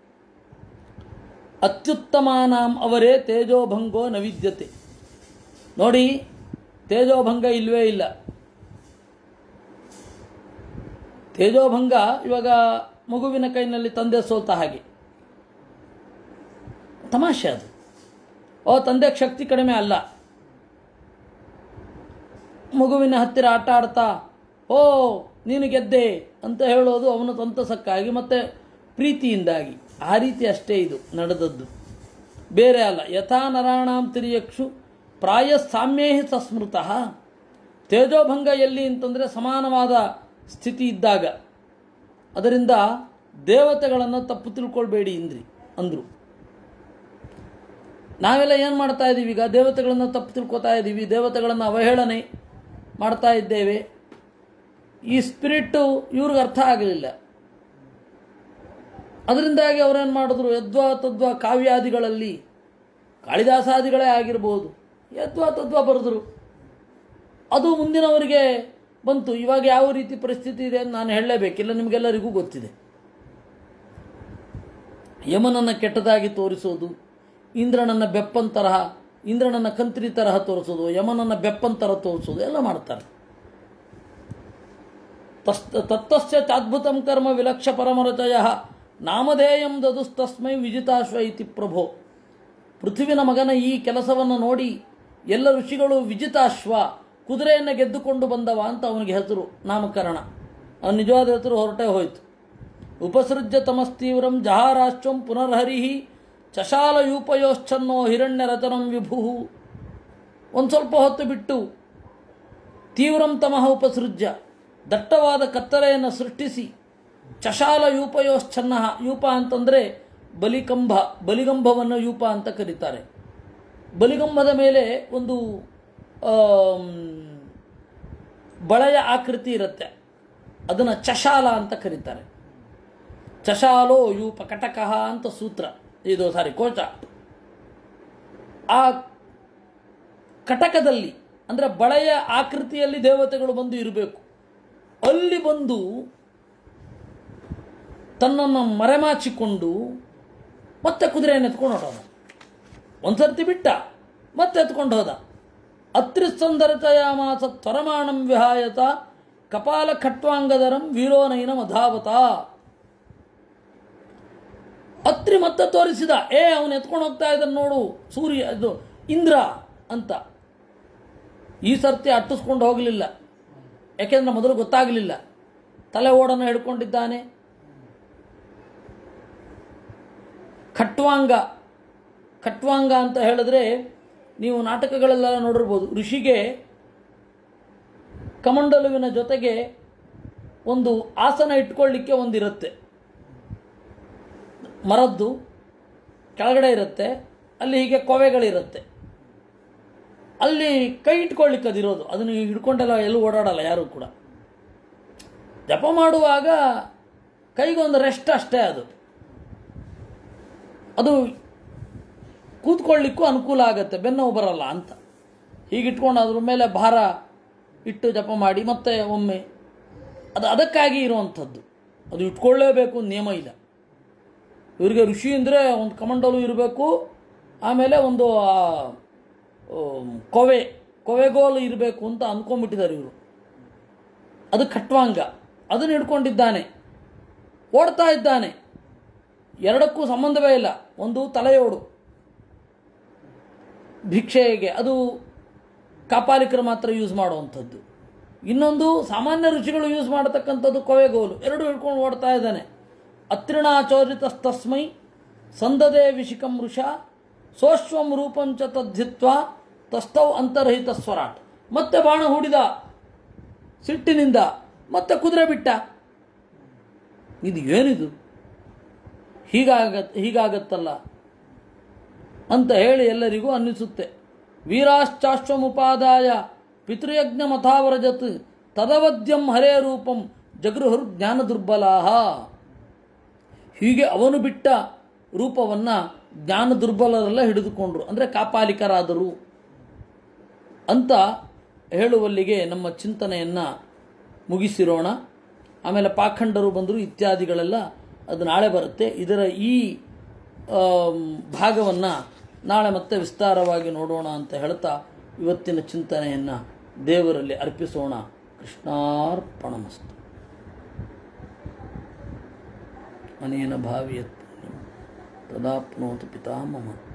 ಅತ್ಯುತ್ತಮಾನಾಂ ಅವರೇ ತೇಜೋಭಂಗೋ ನವಿದ್ಯತೆ ನೋಡಿ ತೇಜೋಭಂಗ ಇಲ್ವೇ ಇಲ್ಲ ತೇಜೋಭಂಗ ಇವಾಗ ಮಗುವಿನ ಕೈನಲ್ಲಿ ತಂದೆ ಸೋತ ಹಾಗೆ ತಮಾಷೆ ಅದು ಓ ತಂದೆ ಶಕ್ತಿ ಕಡಿಮೆ ಅಲ್ಲ ಮಗುವಿನ ಹತ್ತಿರ ಆಟ ಆಡ್ತಾ ಓ ನೀನು ಗೆದ್ದೆ ಅಂತ ಹೇಳೋದು ಅವನ ಸಂತಸಕ್ಕಾಗಿ ಮತ್ತೆ ಪ್ರೀತಿಯಿಂದಾಗಿ ಆ ರೀತಿ ಅಷ್ಟೇ ಇದು ನಡೆದದ್ದು ಬೇರೆ ಅಲ್ಲ ಯಥಾ ನರಾಣಾಂ ತಿರಿಯಕ್ಷು ಪ್ರಾಯ ಸಾಮ್ಯೇಹಿ ಸಸ್ಮೃತಃ ತೇಜೋಭಂಗ ಎಲ್ಲಿ ಅಂತಂದರೆ ಸಮಾನವಾದ ಸ್ಥಿತಿ ಇದ್ದಾಗ ಅದರಿಂದ ದೇವತೆಗಳನ್ನು ತಪ್ಪು ತಿಳ್ಕೊಳ್ಬೇಡಿ ಇಂದ್ರಿ ಅಂದರು ನಾವೆಲ್ಲ ಏನು ಮಾಡ್ತಾ ಇದ್ದೀವಿ ಈಗ ದೇವತೆಗಳನ್ನು ತಪ್ಪು ತಿಳ್ಕೊತಾ ಇದ್ದೀವಿ ದೇವತೆಗಳನ್ನು ಅವಹೇಳನೆ ಮಾಡ್ತಾ ಇದ್ದೇವೆ ಈ ಸ್ಪಿರಿಟ್ಟು ಇವ್ರಿಗೆ ಅರ್ಥ ಆಗಲಿಲ್ಲ ಅದರಿಂದಾಗಿ ಅವರೇನು ಮಾಡಿದ್ರು ಯದ್ವಾ ತದ್ವಾ ಕಾವ್ಯಾದಿಗಳಲ್ಲಿ ಕಾಳಿದಾಸಾದಿಗಳೇ ಆಗಿರ್ಬೋದು ಯದ್ವಾ ತದ್ವಾ ಬರೆದ್ರು ಅದು ಮುಂದಿನವರಿಗೆ ಬಂತು ಇವಾಗ ಯಾವ ರೀತಿ ಪರಿಸ್ಥಿತಿ ಇದೆ ಅಂತ ನಾನು ಹೇಳಲೇಬೇಕಿಲ್ಲ ನಿಮಗೆಲ್ಲರಿಗೂ ಗೊತ್ತಿದೆ ಯಮನನ್ನು ಕೆಟ್ಟದಾಗಿ ತೋರಿಸೋದು ಇಂದ್ರನನ್ನು ಬೆಪ್ಪನ್ ತರಹ ಇಂದ್ರನನ್ನು ಕಂತ್ರಿ ತರಹ ತೋರಿಸೋದು ಯಮನನ್ನು ಬೆಪ್ಪನ್ ತರಹ ತೋರಿಸೋದು ಎಲ್ಲ ಮಾಡ್ತಾರೆ ತಸ್ ತತ್ತಸ್ಯ ಚಾದ್ಭುತಂ ಕರ್ಮ ವಿಲಕ್ಷ ಪರಮರಚಯ ನಾಮಧೇಯಂ ದದುಸ್ತಸ್ಮೈ ವಿಜಿತಾಶ್ವ ಇತಿ ಪ್ರಭೋ ಪೃಥ್ವಿನ ಮಗನ ಈ ಕೆಲಸವನ್ನು ನೋಡಿ ಎಲ್ಲ ಋಷಿಗಳು ವಿಜಿತಾಶ್ವ ಕುದುರೆಯನ್ನು ಗೆದ್ದುಕೊಂಡು ಬಂದವ ಅಂತ ಅವನಿಗೆ ಹೆಸರು ನಾಮಕರಣ ಅವನ ನಿಜವಾದ ಹೆಸರು ಹೊರಟೇ ಹೋಯಿತು ಉಪಸೃಜ್ಯ ತಮಸ್ತೀವ್ರಂ ಜಹಾರಾಶ್ವಂ ಪುನರ್ಹರಿ ಚಶಾಲಯೂಪಯೋಶ್ಚನ್ನೋ ಹಿರಣ್ಯ ರತನಂ ವಿಭು ಒಂದು ಸ್ವಲ್ಪ ಹೊತ್ತು ಬಿಟ್ಟು ತೀವ್ರಂ ತಮಃ ಉಪಸೃಜ್ಯ ದಟ್ಟವಾದ ಕತ್ತಲೆಯನ್ನು ಸೃಷ್ಟಿಸಿ ಚಶಾಲ ಯೂಪಯೋಶ್ಚನ್ನ ಯೂಪ ಅಂತಂದರೆ ಬಲಿಕಂಬ ಬಲಿಗಂಬವನ್ನು ಯೂಪ ಅಂತ ಕರೀತಾರೆ ಬಲಿಗಂಬದ ಮೇಲೆ ಒಂದು ಆಮ್, ಬಳೆಯ ಆಕೃತಿ ಇರುತ್ತೆ ಅದನ್ನು ಚಶಾಲ ಅಂತ ಕರೀತಾರೆ ಚಶಾಲೋ ಯೂಪ ಕಟಕಃ ಅಂತ ಸೂತ್ರ ಇದು ಸಾರಿ ಕೋಚ ಆ ಕಟಕದಲ್ಲಿ ಅಂದರೆ ಬಳೆಯ ಆಕೃತಿಯಲ್ಲಿ ದೇವತೆಗಳು ಬಂದು ಇರಬೇಕು ಅಲ್ಲಿ ಬಂದು ತನ್ನನ್ನು ಮರೆಮಾಚಿಕೊಂಡು ಮತ್ತೆ ಕುದುರೆಯನ್ನು ಎತ್ಕೊಂಡು ಹೊರಡೋದ ಒಂದ್ಸರ್ತಿ ಬಿಟ್ಟ ಮತ್ತೆ ಎತ್ಕೊಂಡು ಹೋದ ಅತ್ರಿಸಂದರತಯಾಮಾಸ ತ್ವರಮಾಣಂ ವಿಹಾಯತ ಕಪಾಲ ಖಟ್ವಾಂಗದರಂ ವೀರೋನೈನ ಮಧಾವತ ಅತ್ರಿ ಮತ್ತೆ ತೋರಿಸಿದ ಏ ಅವನು ಎತ್ಕೊಂಡು ಹೋಗ್ತಾ ಇದ್ದಾನೆ ನೋಡು ಸೂರ್ಯ ಇದು ಇಂದ್ರ ಅಂತ ಈ ಸರ್ತಿ ಅಟ್ಟಿಸ್ಕೊಂಡು ಹೋಗಲಿಲ್ಲ ಯಾಕೆಂದ್ರೆ ಮೊದಲು ಗೊತ್ತಾಗಲಿಲ್ಲ ತಲೆ ಓಡನ್ನು ಹಿಡ್ಕೊಂಡಿದ್ದಾನೆ ಖಟ್ವಾಂಗ ಖಟ್ವಾಂಗ ಅಂತ ಹೇಳಿದ್ರೆ ನೀವು ನಾಟಕಗಳೆಲ್ಲ ನೋಡಿರ್ಬೋದು ಋಷಿಗೆ ಕಮಂಡಲುವಿನ ಜೊತೆಗೆ ಒಂದು ಆಸನ ಇಟ್ಕೊಳ್ಳಿಕ್ಕೆ ಒಂದಿರುತ್ತೆ ಮರದ್ದು ಕೆಳಗಡೆ ಇರುತ್ತೆ ಅಲ್ಲಿ ಹೀಗೆ ಕೊವೆಗಳಿರುತ್ತೆ ಅಲ್ಲಿ ಕೈ ಇಟ್ಕೊಳ್ಳಿಕ್ಕೆ ಅದಿರೋದು ಅದನ್ನು ಹಿಡ್ಕೊಂಡೆಲ್ಲ ಎಲ್ಲೂ ಓಡಾಡಲ್ಲ ಯಾರು ಕೂಡ ಜಪ ಮಾಡುವಾಗ ಕೈಗೊಂದು ರೆಸ್ಟ್ ಅಷ್ಟೇ ಅದು ಅದು ಕೂತ್ಕೊಳ್ಳಿಕ್ಕೂ ಅನುಕೂಲ ಆಗುತ್ತೆ ಬೆನ್ನೋವು ಬರಲ್ಲ ಅಂತ ಹೀಗಿಟ್ಕೊಂಡು ಅದ್ರ ಮೇಲೆ ಭಾರ ಇಟ್ಟು ಜಪ ಮಾಡಿ ಮತ್ತೆ ಒಮ್ಮೆ ಅದು ಅದಕ್ಕಾಗಿ ಇರುವಂಥದ್ದು ಅದು ಇಟ್ಕೊಳ್ಳೇಬೇಕು ಅಂತ ನಿಯಮ ಇಲ್ಲ ಇವರಿಗೆ ಋಷಿ ಅಂದರೆ ಒಂದು ಕಮಂಡಲು ಇರಬೇಕು ಆಮೇಲೆ ಒಂದು ಆ, ಆಮ್, ಕೊವೆ ಕೊವೆಗೋಲು ಇರಬೇಕು ಅಂತ ಅಂದ್ಕೊಂಡ್ಬಿಟ್ಟಿದ್ದಾರೆ ಇವರು ಅದು ಖಟ್ವಾಂಗ ಅದನ್ನು ಹಿಡ್ಕೊಂಡಿದ್ದಾನೆ ಓಡ್ತಾ ಇದ್ದಾನೆ ಎರಡಕ್ಕೂ ಸಂಬಂಧವೇ ಇಲ್ಲ ಒಂದು ತಲೆಯೋಡು ಭಿಕ್ಷೆಗೆ ಅದು ಕಾಪಾಲಿಕರು ಮಾತ್ರ ಯೂಸ್ ಮಾಡುವಂಥದ್ದು ಇನ್ನೊಂದು ಸಾಮಾನ್ಯ ರುಚಿಗಳು ಯೂಸ್ ಮಾಡತಕ್ಕಂಥದ್ದು ಕೊವೆಗೋಲು ಎರಡು ಹಿಡ್ಕೊಂಡು ಓಡ್ತಾ ಇದ್ದಾನೆ ಅತ್ರಿಣಾಚೋರಿತಸ್ತಸ್ಮೈ ಸಂದದೆ ವಿಶಿಕಂ ವೃಷ ಸೋಶ್ವಂ ರೂಪಂಚ ತದ್ಧಿತ್ವ ತಸ್ತೌ ಅಂತರ್ಹಿತ ಸ್ವರಾಟ್ ಮತ್ತೆ ಬಾಣ ಹೂಡಿದ ಸಿಟ್ಟಿನಿಂದ ಮತ್ತೆ ಕುದುರೆ ಬಿಟ್ಟ ಇದು ಏನಿದು ಹೀಗಾಗತ್ ಹೀಗಾಗತ್ತಲ್ಲ ಅಂತ ಹೇಳಿ ಎಲ್ಲರಿಗೂ ಅನ್ನಿಸುತ್ತೆ ವೀರಾಶ್ಚಾಶ್ವಮುಪಾದಾಯ ಪಿತೃಯಜ್ಞ ಮಥಾವರಜತ್ ತದವದ್ಯಂ ಹರೇ ರೂಪಂ ಜಗೃಹರು ಜ್ಞಾನ ದುರ್ಬಲಾಹ ಹೀಗೆ ಅವನು ಬಿಟ್ಟ ರೂಪವನ್ನು ಜ್ಞಾನ ದುರ್ಬಲರೆಲ್ಲ ಹಿಡಿದುಕೊಂಡ್ರು ಅಂದರೆ ಕಾಪಾಲಿಕರಾದರು ಅಂತ ಹೇಳುವಲ್ಲಿಗೆ ನಮ್ಮ ಚಿಂತನೆಯನ್ನು ಮುಗಿಸಿರೋಣ ಆಮೇಲೆ ಪಾಖಂಡರು ಬಂದರು ಇತ್ಯಾದಿಗಳೆಲ್ಲ ಅದು ನಾಳೆ ಬರುತ್ತೆ ಇದರ ಈ ಭಾಗವನ್ನು ನಾಳೆ ಮತ್ತೆ ವಿಸ್ತಾರವಾಗಿ ನೋಡೋಣ ಅಂತ ಹೇಳ್ತಾ ಇವತ್ತಿನ ಚಿಂತನೆಯನ್ನು ದೇವರಲ್ಲಿ ಅರ್ಪಿಸೋಣ ಕೃಷ್ಣಾರ್ಪಣಮಸ್ತು ಅನೇನ ಭಾವಿಯತ್ ತದಾಪ್ನೋತು ಪಿತಾಮಹ